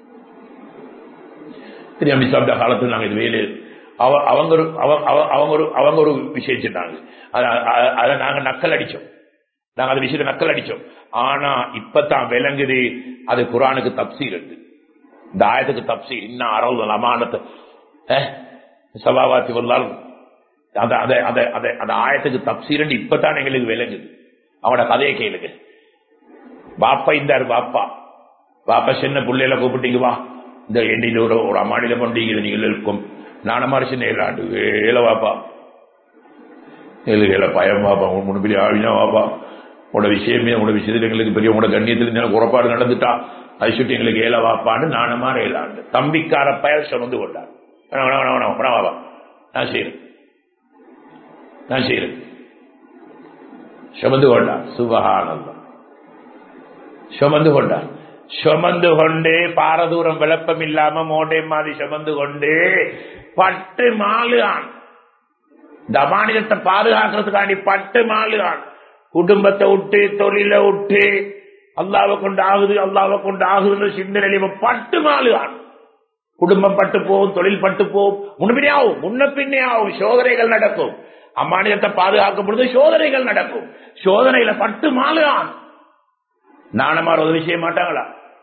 பெரிய அமித்ஷாப்ட காலத்தில் நாங்கள் இது வேலை அவ- அவங்க ஒரு அவ- அவ- அவங்க ஒரு அவங்க ஒரு விஷயம் செஞ்சாங்க அத- அ- அதை நாங்க நக்கல் அடிச்சோம் நாங்க அந்த விஷயத்தை நக்கல் அடிச்சோம் ஆனா இப்பதான் விளங்குது அது குரானுக்கு தப்சீர் இருக்கு இந்த ஆயத்துக்கு தப்சீர் இன்னும் அறவு அமானத்தை சபாவாத்தி வந்தால் அந்த அந்த அந்த அந்த அந்த ஆயத்துக்கு தப்சீர் இப்பதான் எங்களுக்கு விளங்குது அவனோட கதையை கேளுங்க பாப்பா இந்தாரு பாப்பா பாப்பா சின்ன பிள்ளையில கூப்பிட்டீங்க வா இந்த எண்ணில ஒரு ஒரு அம்மாடியில பண்டிகை நீங்கள் இருக்கும் நானமாரி சின்ன ஏழாண்டு ஏழை வாப்பா ஏழு ஏழை பயம் வாப்பா உன் முன்னுப்பிடி ஆவினா வாப்பா உங்களோட விஷயமே உங்களோட விஷயத்துல எங்களுக்கு பெரிய உங்களோட கண்ணியத்தில் எனக்கு குறப்பாடு நடந்துட்டா அது சுட்டி எங்களுக்கு ஏழை வாப்பான்னு நானமார ஏழாண்டு தம்பிக்கார பயல் சுமந்து கொண்டார் வேணா வேணா வேணா வேணா வேணா வாப்பா நான் செய்யறேன் நான் செய்யறேன் சுமந்து கொண்டார் சுபகானந்தம் சுமந்து கொண்டார் சுமந்து கொண்டு பாரதூரம் விளப்பம் இல்லாம மோட்டை மாதிரி சுமந்து கொண்டு பட்டு மாலு ஆண் இந்த அமானிதத்தை பாதுகாக்கிறதுக்காண்டி பட்டு மாலு ஆண் குடும்பத்தை விட்டு தொழில விட்டு அல்லாவை கொண்டு ஆகுது அல்லாவை கொண்டு ஆகுதுன்னு சிந்தனை இவன் பட்டு மாலு ஆண் குடும்பம் பட்டு போகும் தொழில் பட்டு போகும் முன்பினே ஆகும் முன்ன பின்னே ஆகும் சோதனைகள் நடக்கும் அம்மானியத்தை பாதுகாக்கும் பொழுது சோதனைகள் நடக்கும் சோதனையில பட்டு மாலு ஆண் நாணமார் உதவி செய்ய மாட்டாங்களா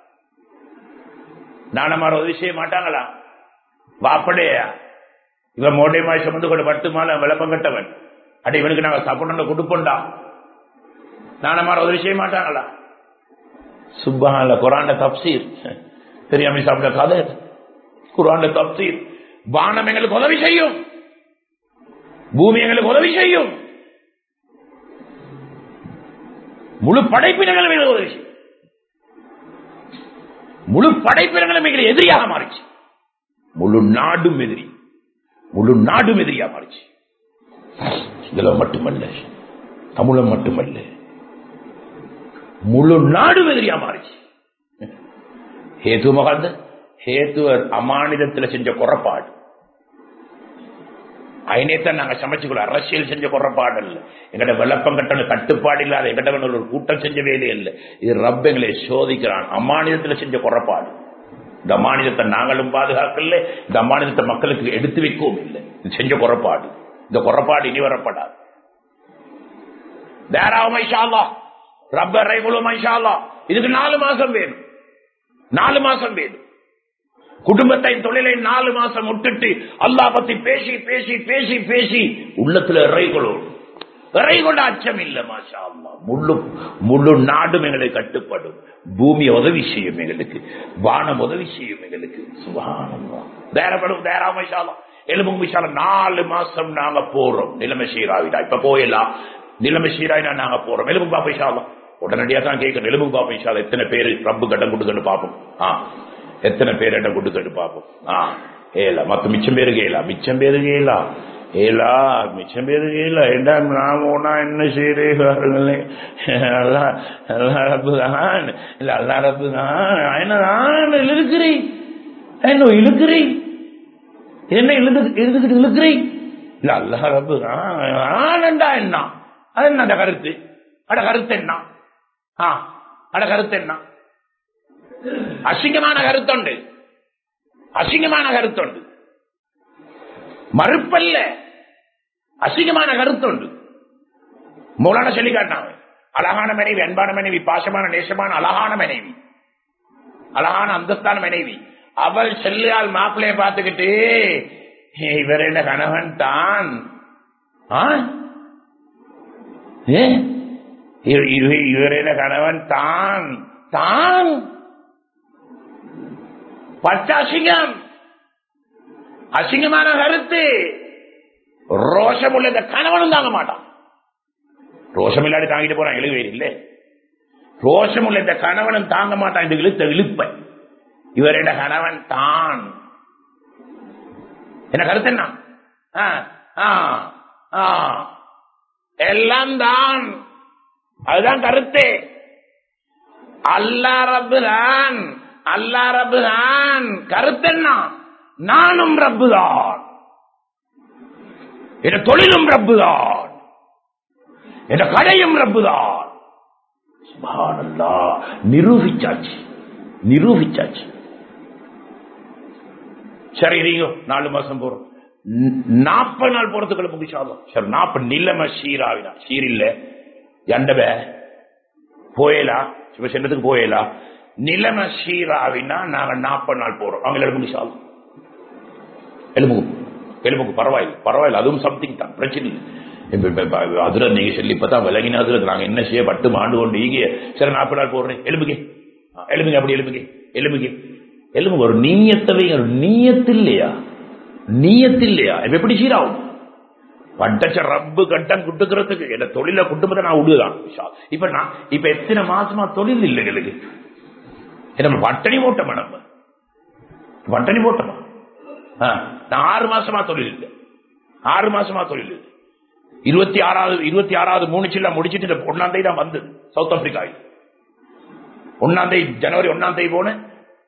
நாணமார் உதவி செய்ய மாட்டாங்களா வாப்படையா இவன் மோட்டை மாய் சுமந்து கொண்டு பட்டு மாலை விளப்பம் கட்டவன் அடி இவனுக்கு நாங்க சாப்பிட கொடுப்போண்டா நாணமார் உதவி செய்ய மாட்டாங்களா சுப்பான்ல குரான் தப்சீர் தெரியாம சாப்பிட்ட கதை குரான் தப்சீர் வானம் எங்களுக்கு உதவி செய்யும் பூமி எங்களுக்கு உதவி செய்யும் முழு படைப்பினங்களும் எங்களுக்கு உதவி செய்யும் முழு படைப்பினங்களும் எங்களை எதிரியாக மாறிச்சு முழு நாடும் எதிரி முழு நாடும் எதிரியா மாறிச்சு இதுல மட்டுமல்ல தமிழம் மட்டுமல்ல முழு நாடும் எதிரியா மாறிச்சு ஹேத்து மகாந்த ஹேத்துவர் அமானிதத்தில் செஞ்ச குறப்பாடு அயனேத்தான் நாங்க சமைச்சுக்கொள்ள அரசியல் செஞ்ச குறப்பாடு இல்ல எங்கட விளப்பம் கட்டண கட்டுப்பாடு இல்லாத எங்கட ஒரு கூட்டம் செஞ்ச வேலை இல்லை இது ரப்ப எங்களை சோதிக்கிறான் அம்மானிதத்தில் செஞ்ச குறப்பாடு இந்த அம்மானிதத்தை நாங்களும் பாதுகாக்கல இந்த அம்மானிதத்தை மக்களுக்கு எடுத்து வைக்கவும் இல்லை இது செஞ்ச குறப்பாடு இந்த குறப்பாடு இனி வரப்படாது தேராவும் ஐஷாலா ரப்பர் ரைகுலும் ஐஷாலா இதுக்கு நாலு மாசம் வேணும் நாலு மாசம் வேணும் குடும்பத்தை தொழிலை நாலு மாசம் விட்டுட்டு அல்லா பத்தி பேசி பேசி பேசி பேசி உள்ளத்துல இறைகளோடு இறை கொண்ட அச்சம் இல்ல மாஷா அல்லா முழு முழு நாடும் எங்களுக்கு கட்டுப்படும் பூமி உதவி செய்யும் எங்களுக்கு வானம் உதவி செய்யும் எங்களுக்கு சுபானம்மா தேரப்படும் தேராமஷாலம் எலும்பு விஷாலம் நாலு மாசம் நாங்க போறோம் நிலைமை சீராவிடா இப்ப போயிடலாம் நிலைமை சீராயினா நாங்க போறோம் எலும்பு பாப்பா விஷாலம் உடனடியா தான் கேட்கணும் எலும்பு பாப்பா விஷாலம் எத்தனை பேரு ரப்பு கட்டம் கொடுக்கணும் பார்ப்போம் ஆ எத்தனை பேர் இடம் கொடுக்கட்டு பார்ப்போம் ஆ ஏலா மத்த மிச்சம் பேரு கேளா மிச்சம் பேரு கேளா ஏலா மிச்சம் பேரு கேளா ஏண்டா நான் போனா என்ன செய்யறே அல்லா அல்லா ரப்பு தான் இல்ல அல்லா ரப்பு தான் என்ன நான் இழுக்கிறேன் என்ன இழுக்கிறேன் என்ன இழுது இழுதுகிட்டு இழுக்கிறேன் இல்ல அல்லா ரப்பு தான் ஆனண்டா என்ன அது என்ன அந்த கருத்து அட கருத்து என்ன ஆ அட கருத்து என்ன அசிங்கமான கருத்துண்டு அசிங்கமான கருத்துண்டு மறுப்பல்ல அசிங்கமான கருத்துண்டு மூலான சொல்லி காட்டினாங்க அழகான மனைவி அன்பான மனைவி பாசமான நேசமான அழகான மனைவி அழகான அந்தஸ்தான மனைவி அவள் செல்லியால் மாப்பிள்ளைய பார்த்துக்கிட்டு இவர் என்ன கணவன் தான் இவர் என்ன கணவன் தான் தான் பச்ச அசிங்கம் அசிங்கமான கருத்து ரோஷம் உள்ள இந்த கணவனும் தாங்க மாட்டான் ரோஷம் இல்லாடி தாங்கிட்டு போறான் எழுவேர் இல்லை ரோஷம் உள்ள இந்த கணவனும் தாங்க மாட்டான் இந்த இழுத்த இழுப்ப இவரோட கணவன் தான் என்ன கருத்து என்ன எல்லாம் தான் அதுதான் கருத்து அல்லா ரப்பு தான் அல்லா ரப்பு தான் கருத்து என்ன நானும் ரப்பு தான் என் தொழிலும் ரப்பு தான் என் கடையும் ரப்பு தான் நிரூபிச்சாச்சு நிரூபிச்சாச்சு சரி நீங்க நாலு மாசம் போறோம் நாற்பது நாள் போறதுக்குள்ள முகிச்சாலும் சரி நாற்பது நிலைமை சீராவினா சீர் இல்ல எண்டவ போயலா சிவசேனத்துக்கு போயலா நிலைமை சீராவினா நாங்க நாற்பது நாள் போறோம் அவங்க முகிச்சாலும் எலும்புக்கு எலும்புக்கு பரவாயில்லை பரவாயில்ல அதுவும் சம்திங் தான் பிரச்சனை இல்லை அதுல நீங்க சொல்லி இப்பதான் விலகின அதுல நாங்க என்ன செய்ய பட்டு மாண்டு கொண்டு ஈகிய சரி நாற்பது நாள் போடுறேன் எலும்புகே எலும்புங்க அப்படி எலும்புகே எலும்புகே எலும்புங்க ஒரு நீயத்தவை ஒரு நீயத்து இல்லையா நீயத்து இல்லையா இப்ப எப்படி சீராகும் பட்டச்ச ரப்பு கட்டம் குட்டுக்கிறதுக்கு என்ன தொழில குட்டுமத்தை நான் விடுதான் இப்ப நான் இப்ப எத்தனை மாசமா தொழில் இல்லை எங்களுக்கு நம்ம பட்டணி போட்டோமா நம்ம பட்டணி போட்டோமா நான் ஆறு மாசமா தொழில் இல்லை ஆறு மாசமா தொழில் இல்லை இருபத்தி ஆறாவது இருபத்தி ஆறாவது மூணு சில்ல முடிச்சிட்டு ஒன்னாம் தேதி தான் வந்தது சவுத் ஆப்பிரிக்காவில் ஒன்னாம் தேதி ஜனவரி ஒன்னாம் தேதி போனேன்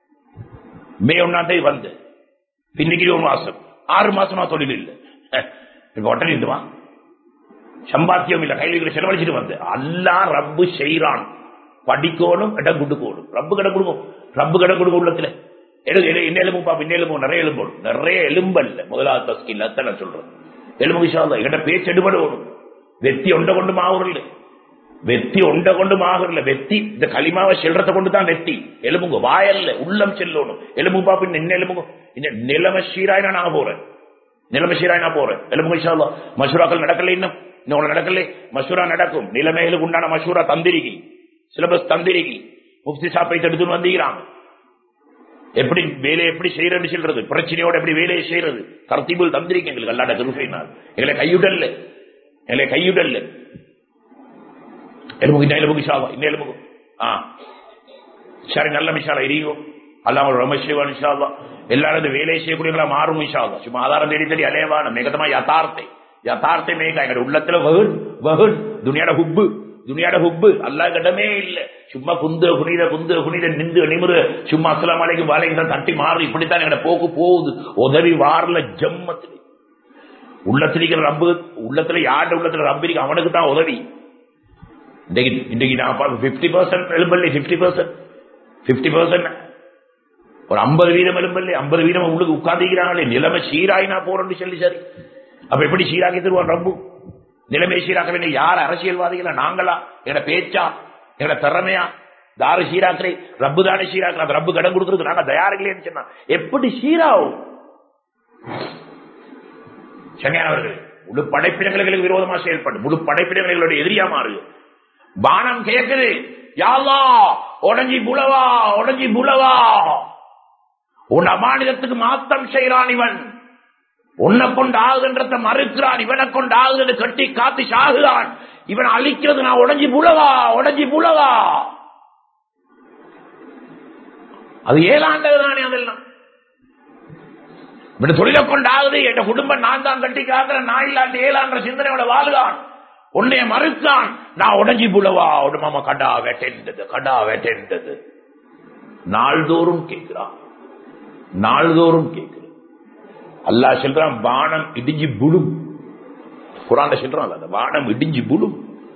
மே ஒன்னாம் தேதி வந்து இன்னைக்கு ஒரு மாசம் ஆறு மாசமா தொழில் இல்லை இப்ப உடனே இருந்துவா சம்பாத்தியம் இல்ல கையில் செலவழிச்சிட்டு வந்து அல்லா ரப்பு செய்யறான் படிக்கணும் இடம் கொடுக்கணும் ரப்பு கடை கொடுக்கும் ரப்பு கடை கொடுக்க உள்ளத்துல என்ன எலும்பு பாப்பா இன்ன எலும்பு நிறைய எலும்பு நிறைய எலும்பு அல்ல முதலாவது தஸ்கில் அத்தனை சொல்றேன் எலும்பு விஷயம் எங்கிட்ட பேச்சு எடுபடணும் வெத்தி ஒண்ட கொண்டு மாவுறல வெத்தி ஒண்ட கொண்டு மாகுறல வெத்தி இந்த களிமாவை செல்றத கொண்டு தான் வெத்தி எலும்புங்க வாயல்ல உள்ளம் செல்லணும் எலும்பு பாப்பு இன்ன எலும்புங்க இந்த நிலைமை சீராயினா நான் போறேன் நிலைமை சீராயினா போறேன் எலும்புங்க விஷயம் மசூராக்கள் நடக்கல இன்னும் இன்னும் நடக்கல மசூரா நடக்கும் நிலைமைகளுக்கு உண்டான மசூரா தந்திரிகி சிலபஸ் தந்திரிகி முஃப்தி சாப்பை எடுத்துன்னு வந்தீங்கிறாங்க எப்படி வேலையை எப்படி செய்யறது சொல்றது பிரச்சனையோட எப்படி வேலையை செய்யறது தர்த்தீபுல் தந்திரிக்கு எங்களுக்கு அல்லாட திருஃபைனால் எங்களை கையுடல்ல எங்களை கையுடல்ல எலும்புக்கு இந்த எலும்புக்கு சாவா இந்த எலும்புக்கு ஆ சரி நல்ல மிஷாலா எரியும் அல்லாமல் ரொம்ப செய்வான் இன்ஷால்லா எல்லாரும் வேலை செய்யக்கூடியவங்களா மாறும் இன்ஷா அல்லாஹ். சும்மா ஆதாரம் தேடி தேடி அலையவான மேகதமா யதார்த்தை யதார்த்தை மேக எங்க உள்ளத்துல வகுன் வகுன் துனியாட ஹுப்பு துனியாட ஹுப்பு அல்லாஹ் கிட்டமே இல்ல சும்மா குந்து குனித குந்து குனித நிந்து நிமிரு சும்மா அஸ்லாம் அலைக்கும் வாழைக்கு தட்டி மாறு இப்படித்தான் எங்கட போக்கு போகுது உதவி வாரல ஜம்மத்தில் உள்ளத்துல இருக்கிற ரப்பு உள்ளத்துல யார்ட உள்ளத்துல ரப்பு இருக்கு அவனுக்கு தான் உதவி இன்றைக்கு இன்றைக்கு நான் பிப்டி பர்சன்ட் எழும்பல்லே பிப்டி பர்சன்ட் பிப்டி பர்சன்ட் ஒரு ஐம்பது வீதம் எழும்பல்லே ஐம்பது வீதம் உள்ளுக்கு உட்கார்ந்துக்கிறாங்களே நிலைமை சீராயினா போறோம்னு சொல்லி சரி அப்ப எப்படி சீராக்கி தருவான் ரப்பு நிலைமை சீராக்க வேண்டிய யார் அரசியல்வாதிகளா நாங்களா எங்கட பேச்சா எங்கட திறமையா தாரு சீராக்கிறே ரப்பு தானே சீராக்கிற ரப்பு கடன் கொடுக்கறது நாங்க தயாரில்லைன்னு சொன்னா எப்படி சீராகும் சங்கையானவர்கள் முழு படைப்பினங்களுக்கு விரோதமா செயல்படும் முழு படைப்பினங்களுடைய எதிரியா மாறுது பானம் கேக்குது யாழ்லா உடஞ்சி புலவா உடஞ்சி புலவா உன் அமானிதத்துக்கு மாத்தம் செய்யறான் இவன் உன்னை கொண்டு ஆகுகின்றத மறுக்கிறான் இவனை கொண்டு ஆகுகிறது கட்டி காத்து சாகுகிறான் இவன் அழிக்கிறது நான் உடஞ்சி புலவா உடஞ்சி புலவா அது ஏழாண்டது தானே அதெல்லாம் இவன் தொழிலை கொண்டு ஆகுது என் குடும்பம் நான் தான் கட்டி காக்கிறேன் நான் இல்லாண்டு ஏழான்ற சிந்தனையோட வாழ்கிறான் உன்னைய மறுத்தான் நான் உடஞ்சி புலவா உடம்பமா கடா வெட்டெண்டது கடா வெட்டெண்டது நாள்தோறும் கேட்கிறான் நாள்தோறும் கேட்கிறான் அல்லா சொல்றான் வானம் இடிஞ்சு புழும் குரான் சொல்றான் அந்த வானம் இடிஞ்சு புழும்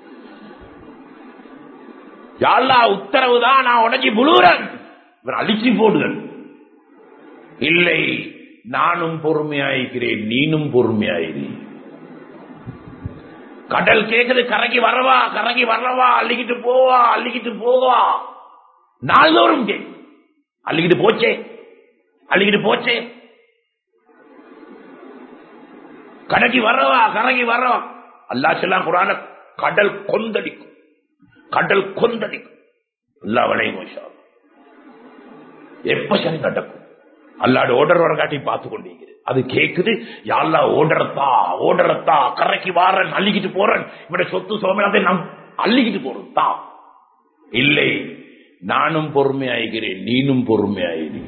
யாழ்லா உத்தரவுதான் நான் உடஞ்சி புழுறன் இவன் அழிச்சு போடுதல் இல்லை நானும் பொறுமையாயிருக்கிறேன் நீனும் பொறுமையாயிரு கடல் கேக்குது கரைக்கு வரவா கரைக்கு வரவா அள்ளிக்கிட்டு போவா அள்ளிக்கிட்டு போவா நாள்தோறும் கே அள்ளிக்கிட்டு போச்சே அள்ளிக்கிட்டு போச்சே கடைக்கு வரவா கரைக்கு வரவா அல்லா செல்லாம் குரான கடல் கொந்தடிக்கும் கடல் கொந்தடிக்கும் எல்லா வளையும் எப்ப சரி நடக்கும் அல்லாட ஓடர் வர காட்டி பார்த்து கொண்டிருக்கிறது அது கேக்குது யாழ்லா ஓடரத்தா ஓடரத்தா கரைக்கு வாரன் அள்ளிக்கிட்டு போறேன் இவட சொத்து சோமனத்தை நாம் அள்ளிக்கிட்டு போறோம் தா இல்லை நானும் பொறுமையாகிறேன் நீனும் பொறுமையாயிரு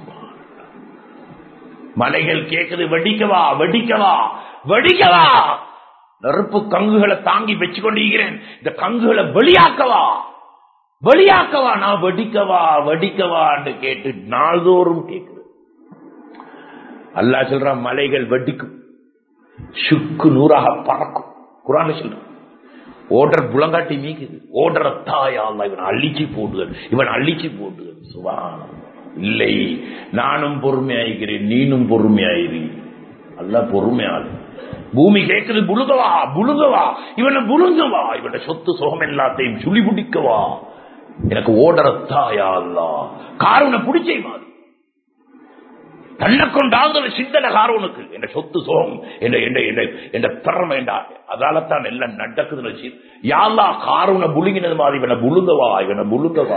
மலைகள் கேக்குது வெடிக்கவா வெடிக்கவா வெடிக்கவா நெருப்பு கங்குகளை தாங்கி வச்சு கொண்டிருக்கிறேன் இந்த கங்குகளை வெளியாக்கவா வெளியாக்கவா நான் வெடிக்கவா வெடிக்கவா என்று கேட்டு நாள்தோறும் கேட்குது அல்லா சொல்றான் மலைகள் வெடிக்கும் சுக்கு நூறாக பறக்கும் குரான சொல்றான் ஓடர் புலங்காட்டி மீக்குது ஓடர தாயா இவன் அழிச்சு போடுதல் இவன் அழிச்சு போடுதல் சுவா இல்லை நானும் பொறுமையாயிருக்கிறேன் நீனும் பொறுமையாயிரு அல்ல பொறுமையாளு பூமி கேட்குது புழுகவா புழுகவா இவனை புழுங்கவா இவன சொத்து சுகம் எல்லாத்தையும் சுழி பிடிக்கவா எனக்கு ஓடரத்தாயா அல்லா காரூனை பிடிச்சே மாதிரி தன்னை கொண்டாவது சிந்தனை காரூனுக்கு என் சொத்து சோகம் என் திறமை அதால தான் எல்லாம் நடக்குதுன்னு யாழ்லா காரூனை புழுங்கினது மாதிரி இவனை புழுங்கவா இவனை புழுங்கவா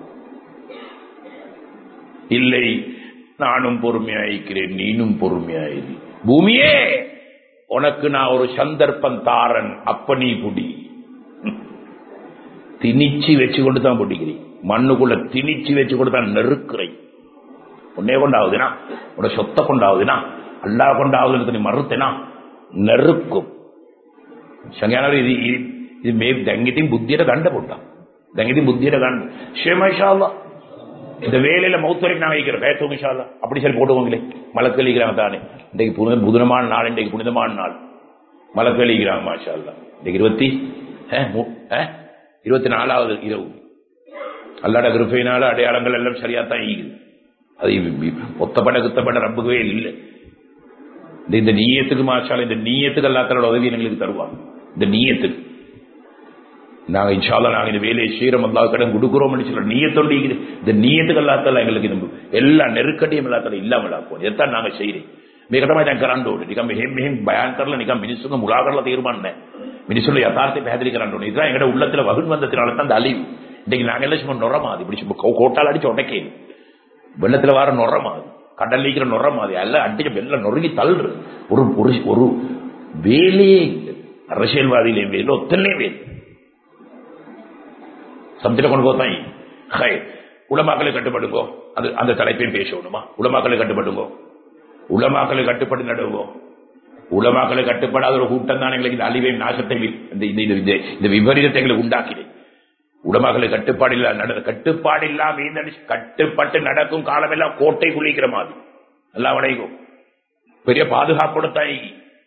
இல்லை நானும் பொறுமையாயிருக்கிறேன் நீனும் பொறுமையாயிரு பூமியே உனக்கு நான் ஒரு சந்தர்ப்பம் தாரன் அப்ப நீ புடி திணிச்சு வச்சு கொண்டு தான் பிடிக்கிறீ மண்ணுக்குள்ள திணிச்சு வச்சு கொண்டு தான் நெருக்குறை உன்னே கொண்டாவுதுனா உன சொத்தை கொண்டாவுதுனா அல்லா கொண்டாவுதுன்னு நீ மறுத்தனா நெருக்கும் ശരിയാണ് ഇത് ഈ ഇത് മേ ദങ്കിട്ടും ബുദ്ധിയുടെ കണ്ട പൊട്ടാം ദങ്കിട്ടും ബുദ്ധിയുടെ കണ്ട ஷேமாஷால இந்த வேலையில மௌத்து வரைக்கும் நான் வைக்கிறேன் பேத்தோம் இன்ஷால்லா அப்படி சரி போடுவாங்களே மலக்கழிக்கிறாங்க தானே இன்றைக்கு புனித புதனமான நாள் இன்றைக்கு புனிதமான நாள் மலக்கழிக்கிறாங்க மாஷா அல்லா இன்றைக்கு இருபத்தி இருபத்தி நாலாவது இரவு அல்லாட கிருப்பையினால அடையாளங்கள் எல்லாம் சரியா தான் ஈகுது அது ஒத்தப்பட குத்தப்பட ரப்புகவே இல்லை இந்த இந்த நீயத்துக்கு மாஷால இந்த நீயத்துக்கு அல்லாத்தோட உதவி எங்களுக்கு தருவாங்க இந்த நீயத்துக்கு நாங்க இன்ஷால்லா நாங்க இந்த வேலையை செய்யறோம் அல்லா கடன் கொடுக்குறோம் சொல்ல நீயத்தோடு இந்த நீயத்துக்கு அல்லாத்தால எங்களுக்கு இந்த எல்லா நெருக்கடியும் அல்லாத்தால இல்லாமல் ஆக்கும் இதைத்தான் நாங்க செய்யறேன் මේක තමයි දැන් කරන්න ඕනේ. නිකන් මෙහෙම මෙහෙම බයන් කරලා නිකන් මිනිස්සුන්ගේ මුලා කරලා තීරමන්නේ නැහැ. මිනිස්සුන්ගේ යථාර්ථය පැහැදිලි කරන්න ඕනේ. இதுதான் எங்கட உள்ளத்துல வகுன் வந்ததுனால தான் அந்த அழிவு. இன்னைக்கு நாங்க எல்லாம் சும்மா நொற மாதிரி இப்படி சும்மா கோட்டால் அடிச்சு உடைக்கே வெள்ளத்துல வர நொற மாதிரி கடல் நீக்கிற நொற மாதிரி எல்லாம் அடிச்சு வெள்ள நொறுங்கி தள்ளுறது ஒரு ஒரு ஒரு வேலையே இல்லை அரசியல்வாதியிலே வேலை ஒத்தனே வேலை சப்ஜெக்ட் கொண்டு போத்தான் ஹை உலமாக்களை கட்டுப்படுங்கோ அது அந்த தலைப்பையும் பேசணுமா உலமாக்களை கட்டுப்படுங்கோ உலமாக்களை கட்டுப்பட்டு நடுங்கோ உலமாக்களை கட்டுப்படாத ஒரு கூட்டம் தான் எங்களுக்கு இந்த அழிவையும் நாசத்தை வி- இந்த இந்த- இந்த- இந்த- இந்த விபரீதத்தை எங்களுக்கு உண்டாக்கிது உலமாக்களை கட்டுப்பாடு இல்ல நட கட்டுப்பாடு இல்லாம இந்த கட்டுப்பட்டு நடக்கும் காலமெல்லாம் கோட்டை குளிக்கிற மாதிரி நல்லா வடைக்கும் பெரிய பாதுகாப்போட தாய்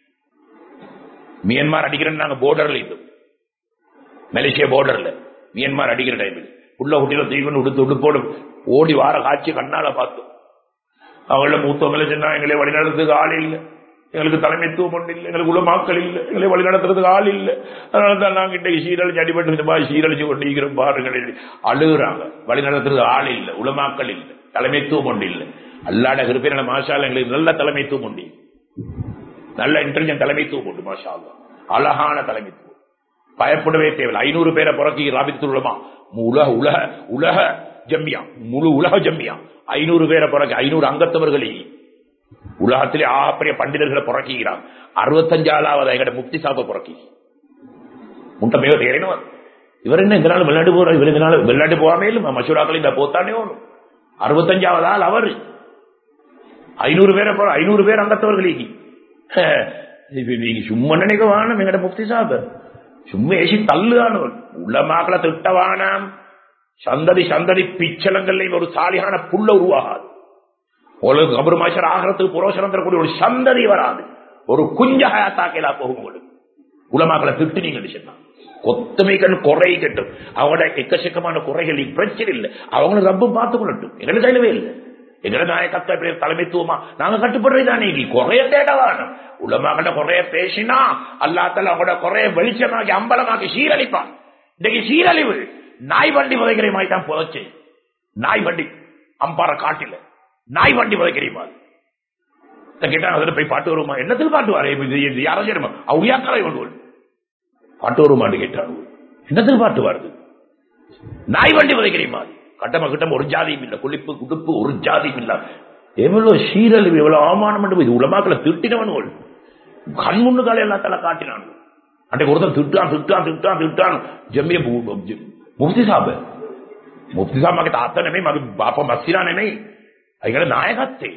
மியன்மார் அடிக்கிறேன்னு நாங்க போர்டர்ல இது மலேசியா போர்டர்ல மியன்மார் அடிக்கிற டைமில் உள்ள குட்டியில தீவன் உடுத்து உடுப்போடு ஓடி வார காட்சி கண்ணால பார்த்தோம் அவங்கள மூத்தவங்களை சொன்னா எங்களை வழிநடத்துறதுக்கு ஆள் இல்லை எங்களுக்கு தலைமைத்துவம் ஒன்று இல்லை எங்களுக்கு உலமாக்கள் இல்லை எங்களை வழிநடத்துறதுக்கு ஆள் இல்லை அதனால தான் நாங்க இன்றைக்கு சீரழிச்சு அடிபட்டு இந்த மாதிரி சீரழிச்சு கொண்டு இருக்கிறோம் பாருங்கள் அழுகுறாங்க வழிநடத்துறது ஆள் இல்லை உலமாக்கள் இல்லை தலைமைத்துவம் ஒன்று இல்லை அல்லாட கிருப்பையின மாஷால் எங்களுக்கு நல்ல தலைமைத்துவம் உண்டு நல்ல இன்டெலிஜென்ட் தலைமைத்துவம் உண்டு மாஷா அல்லாஹ். அழகான தலைமைத்துவம் பயப்படவே தேவையில்லை ஐநூறு பேரை புறக்கி ராபித்து உலமா உலக உலக உலக ஜம்மியா முழு உலக ஜம்மியா ஐநூறு பேரை புறக்கி ஐநூறு அங்கத்தவர்களே உலகத்திலே ஆப்பரிய பண்டிதர்களை புறக்கிறாங்க அறுபத்தஞ்சாலாவது எங்கட முக்தி சாப்ப புறக்கி முட்டமே தேரணும் இவர் என்ன இந்த நாள் வெளிநாட்டு போற இவர் இந்த நாள் வெளிநாட்டு போகாமே இல்லை மசூராக்கள் இந்த போத்தானே ஒண்ணும் அறுபத்தஞ்சாவது ஆள் அவர் ஐநூறு பேரை போற ஐநூறு பேர் அங்கத்தவர்களுக்கு இப்ப நீங்க சும்மா நினைக்க வானம் எங்கட முக்தி சாப்ப சும்மா ஏசி தள்ளுதானவர் உள்ளமாக்களை திட்டவானாம் சந்ததி சந்ததி பிச்சலங்கள்ல ஒரு சாலியான புல்ல உருவாகாது உங்களுக்கு கபரு மாஷர் ஆகிறதுக்கு புரோஷனம் தரக்கூடிய ஒரு சந்ததி வராது ஒரு குஞ்ச ஹயாத்தாக்கலா போகும் உங்களுக்கு உலமாக்களை திட்டு நீங்க சொன்னா கொத்தமைக்கன் குறை கட்டும் அவங்களோட எக்கச்சக்கமான குறைகள் இங்க பிரச்சனை இல்லை அவங்களும் ரப்பும் பார்த்து கொள்ளட்டும் எங்களுக்கு கையிலவே இல்லை எங்களை நாயக்கத்தை இப்படி தலைமைத்துவமா நாங்க கட்டுப்படுறதுதானே நீ குறைய தேடவானும் உலமாக்கிட்ட குறைய பேசினா அல்லாத்தால அவங்களோட குறைய வெளிச்சமாக்கி அம்பலமாக்கி சீரழிப்பான் இன்னைக்கு சீரழிவு நாய் வண்டி புதைக்கிற மாதிரி தான் புதைச்சு நாய் வண்டி அம்பார காட்டில நாய் வண்டி புதைக்கிற மாதிரி கேட்டா அதுல போய் பாட்டு வருமா என்னத்தில் பாட்டு வாரு இது இது யாரோ செய்யணுமா அவுயாக்கரை கொண்டு பாட்டு வருமான்னு கேட்டாங்க என்னத்தில் பாட்டு வருது நாய் வண்டி புதைக்கிற மாதிரி கட்டம கிட்டம் ஒரு ஜாதியும் இல்ல குளிப்பு குடுப்பு ஒரு ஜாதியும் இல்ல எவ்வளவு சீரழிவு எவ்வளவு அவமானம் பண்ணி இது உலமாக்களை திட்டினவன் கண் முன்னுக்கால எல்லா தலை காட்டினான் அன்றைக்கு ஒருத்தன் திட்டான் திட்டான் திட்டான் திட்டான் ஜம்மிய முஃப்தி சாப முஃப்தி சாப் මගේ තාත්තා නෙමෙයි මගේ බාපා මස්සිලා නෙමෙයි ඒකට නායකත්වයේ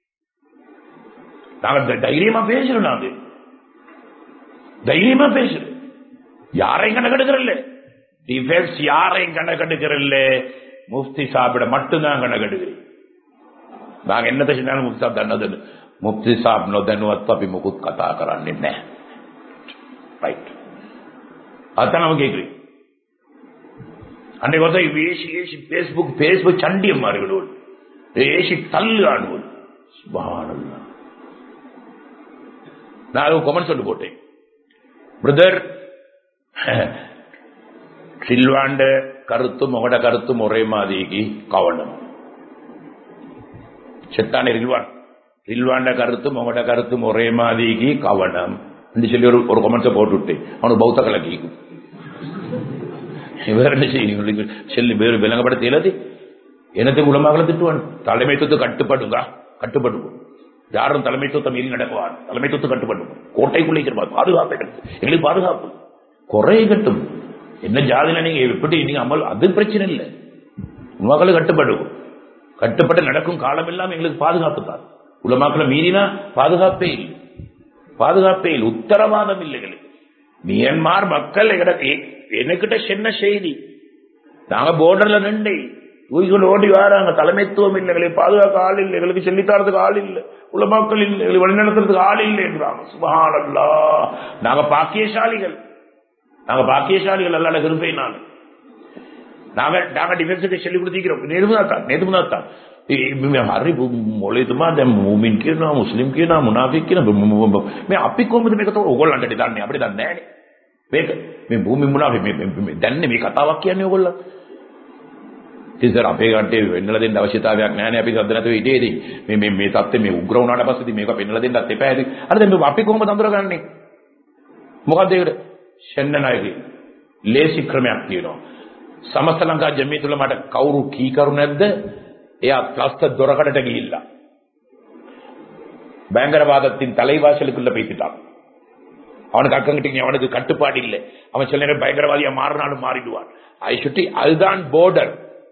நாங்க தைரியமா பேசுறோம் நாங்க தைரியமா பேசுறோம் யாரையும் கணக்கெடுக்கிறல்ல டிஃபென்ஸ் யாரையும் கணக்கெடுக்கிறல்ல முஃப்தி சாப்பிட மட்டும்தான் கணக்கெடுக்கிறேன் நாங்க என்னத்தை செஞ்சாலும் முஃப்தி சாப் தன்னது முஃப்தி சாப் නොදැනුවත් අපි මුකුත් කතා කරන්නේ නැහැ ரைட் அதான் நம்ம கேட்கிறேன் அன்னைக்கு வந்து ஏசி ஏசி பேஸ்புக் பேஸ்புக் சண்டியம் மாறுகிறோம் ஏசி தள்ளு ஆடுவோம் சுபானல்லா நான் கொமெண்ட் சொல்லி போட்டேன் பிரதர் சில்வாண்ட கருத்தும் உங்களோட கருத்தும் ஒரே மாதிரிக்கு கவனம் செத்தானே ரில்வான் ரில்வாண்ட கருத்தும் உங்களோட கருத்தும் ஒரே மாதிரிக்கு கவனம் என்று சொல்லி ஒரு ஒரு கொமெண்ட்ஸை போட்டு அவனுக்கு பௌத்த கலக்கிக்கும் வேற என்ன செய்யும் சொல்லி வேறு விளங்கப்படுத்த இயலாது எனத்துக்கு உலமாக்களை திட்டுவான் தலைமைத்துவத்தை கட்டுப்படுங்க கட்டுப்படுங்க யாரும் தலைமைத்துவத்தை மீறி நடக்குவார் தலைமைத்துவத்தை கட்டுப்படுங்க கோட்டைக்குள்ளே இருக்கிறார் பாதுகாப்பு எங்களுக்கு பாதுகாப்பு குறைய கட்டும் என்ன ஜாதியில நீங்க எப்படி நீங்க அமல் அது பிரச்சனை இல்லை உலமாக்களை கட்டுப்படுவோம் கட்டுப்பட்டு நடக்கும் காலம் எல்லாம் எங்களுக்கு பாதுகாப்பு தான் உலமாக்களை மீறினா பாதுகாப்பே இல்லை பாதுகாப்பே இல்லை உத்தரவாதம் இல்லை எங்களுக்கு மியன்மார் மக்கள் எனக்கிட்ட சின்ன செய்தி நாங்க போர்டர்ல நின்று இவங்க ஓடி வராங்க தலைமைத்துவம் இல்லை எங்களை பாதுகாக்க ஆள் இல்லை எங்களுக்கு சொல்லித்தரதுக்கு ஆள் இல்லை உலமாக்கள் இல்லை எங்களை வழிநடத்துறதுக்கு ஆள் இல்லை என்றாங்க சுபஹானல்லா நாங்க பாக்கியசாலிகள் நாங்க பாக்கியசாலிகள் அல்லாட கிருப்பை நான் நாங்க நாங்க டிஃபென்ஸுக்கு சொல்லி கொடுத்திக்கிறோம் நேர்முதாத்தான் நேர்முதாத்தான் hari mulai itu mah dan mumin kira muslim kira munafik kira මේ අපි කොහොමද මේක තෝ ඕගොල්ලන්ට දන්නේ අපිට දන්නේ නැහැ මේක මේ භූමි මුනාෆික් මේ දන්නේ මේ කතාවක් කියන්නේ ඕගොල්ලෝ ඉතින් අපේ කට්ටිය වෙන්නලා දෙන්න අවශ්‍යතාවයක් නැහැ නේ අපි සද්ද නැතුව හිටියේදී මේ මේ මේ தත්ත්වය මේ උග්‍ර වුණාට පස්සේදී මේක පෙන්නලා දෙන්නත් එපා ඇති අර දැන් අපි කොහොමද අඳුරගන්නේ මොකද්ද ඒකට ෂෙන්නනායගේ ලේසි ක්‍රමයක් තියෙනවා සමස්ත ලංකා ජමීය තුල මට කවුරු කීකරු නැද්ද එයා பிளஸ்டர் துறக்கடட்ட இல்ல பயங்கரவாதத்தின் தலைவாசலுக்குள்ள பேசிட்டான் அவனுக்கு அக்கங்கிட்ட அவனுக்கு கட்டுப்பாடு இல்லை அவன் சில நேரம் பயங்கரவாதியா மாறினாலும் மாறிடுவான் ஐ சுட்டி அதுதான் போர்டர்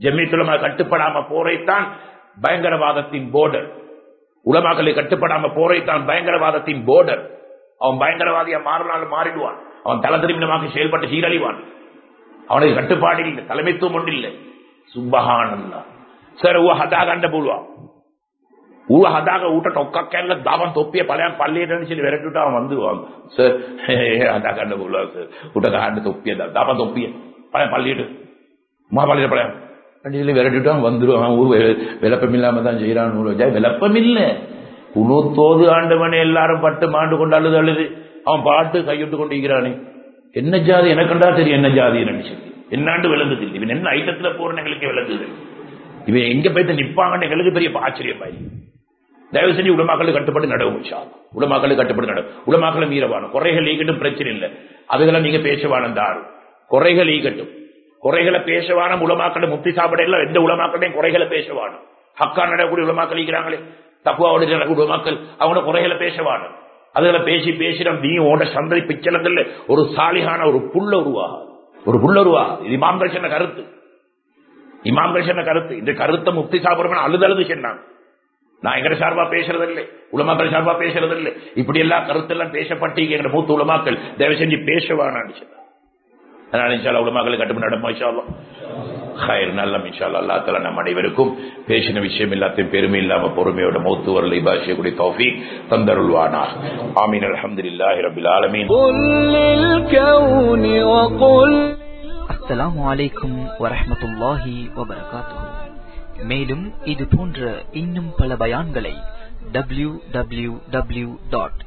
ஜெமித்துலமா கட்டுப்படாம போரைத்தான் பயங்கரவாதத்தின் போர்டர் உலமாக்களை கட்டுப்படாம போரைத்தான் பயங்கரவாதத்தின் போர்டர் அவன் பயங்கரவாதியா மாறினாலும் மாறிடுவான் அவன் தலை திரும்பினமாக செயல்பட்டு சீரழிவான் அவனுக்கு கட்டுப்பாடு இல்லை தலைமைத்துவம் ஒன்று இல்லை சுபஹானல்லா ಸರ್ ಹೂವು ಹದಾಗ ಅಂಡ ಬೂಳುವ ಹೂವು ಹದಾಗ ಊಟ ಟೊಕ್ಕಕ್ಕೆಲ್ಲ ದಾವನ್ ತೊಪ್ಪಿಯ ಪಲ್ಯ ಪಲ್ಯ ನೆನೆಸಿ ವೆರಟಿಟ வந்துடுவாங்க சார் ஹதாக அண்ட போலுவா சார் ಊಟದ ஆண்டு தொப்பிய தாபா தொப்பிய பழைய பள்ளிட்டு மா பள்ளியில பழைய சொல்லி விரட்டிட்டான் வந்துடுவான் ஊர் விளப்பம் இல்லாம தான் செய்யறான் ஊர் வச்சா விளப்பம் இல்லை குணத்தோது ஆண்டவனே எல்லாரும் பட்டு மாண்டு கொண்டு அழுது அழுது அவன் பாட்டு கையிட்டு கொண்டு இருக்கிறானே என்ன ஜாதி எனக்குண்டா தெரியும் என்ன ஜாதி நினைச்சு என்னாண்டு விளங்குது இல்லை இவன் என்ன ஐட்டத்துல போறன்னு எங்களுக்கு விளங்குது இவன் எங்க போயிட்டு நிப்பாங்கன்னு எங்களுக்கு பெரிய ஆச்சரியம் பாய் தயவு செஞ்சு உடமாக்கள் கட்டுப்பட்டு நடவும் உடமாக்கள் கட்டுப்பட்டு நட உடமாக்களை மீறவான குறைகள் ஈகட்டும் பிரச்சனை இல்லை அதுகளை நீங்க பேசவான தாரும் குறைகள் ஈகட்டும் குறைகளை பேசவான உலமாக்களை முத்தி சாப்பிட எல்லாம் எந்த உலமாக்களையும் குறைகளை பேசவான ஹக்கா நடக்கூடிய உலமாக்கள் ஈக்கிறாங்களே தப்புவாவோட நடக்கூடிய உலமாக்கள் அவங்களோட குறைகளை பேசவான அதுகளை பேசி பேசிடும் நீ உன்னோட சந்ததி பிச்சலங்கள்ல ஒரு சாலிகான ஒரு புள்ள உருவாக ஒரு புள்ள உருவாக இது இமாம்கள் சொன்ன கருத்து இமாம்கள் சொன்ன கருத்து இந்த கருத்தை முக்தி சாப்பிடுறவன் அழுது அழுது சொன்னாங்க நான் எங்க சார்பா பேசுறது இல்லை உலமாக்கள் சார்பா பேசுறது இல்லை இப்படி எல்லாம் கருத்தெல்லாம் பேசப்பட்டு எங்க மூத்த உலமாக்கள் தயவு செஞ்சு பேசவானான்னு சொன்னாங்க அதனால இன்ஷால்லா உலமாக்களை கட்டுமணி நடமா இன்ஷால்லா ஹயர் நல்லம் இன்ஷால்லா அல்லா தலா நம் அனைவருக்கும் பேசின விஷயம் எல்லாத்தையும் பெருமை இல்லாம பொறுமையோட மௌத்து வரலை பாஷியக்கூடிய தௌஃபீக் தந்தருள்வானா ஆமீன் அல்ஹம்துலில்லாஹி ரபில் ஆலமீன் قل للكون وقل அஸ்ஸலாமு அலைக்கும் வரஹ்மத்துல்லாஹி வபரகாத்துஹு மேலும் இது போன்ற இன்னும் பல பயான்களை டபிள்யூ டபிள்யூ டபிள்யூ டாட்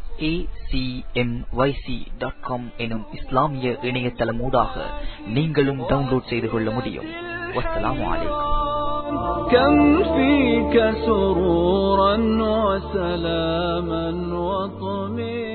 எனும் இஸ்லாமிய இணையதளமூடாக நீங்களும் டவுன்லோட் செய்து கொள்ள முடியும் வஸ்ஸலாமு அலைக்கும் كم فيك سرورا وسلاما وطمئنا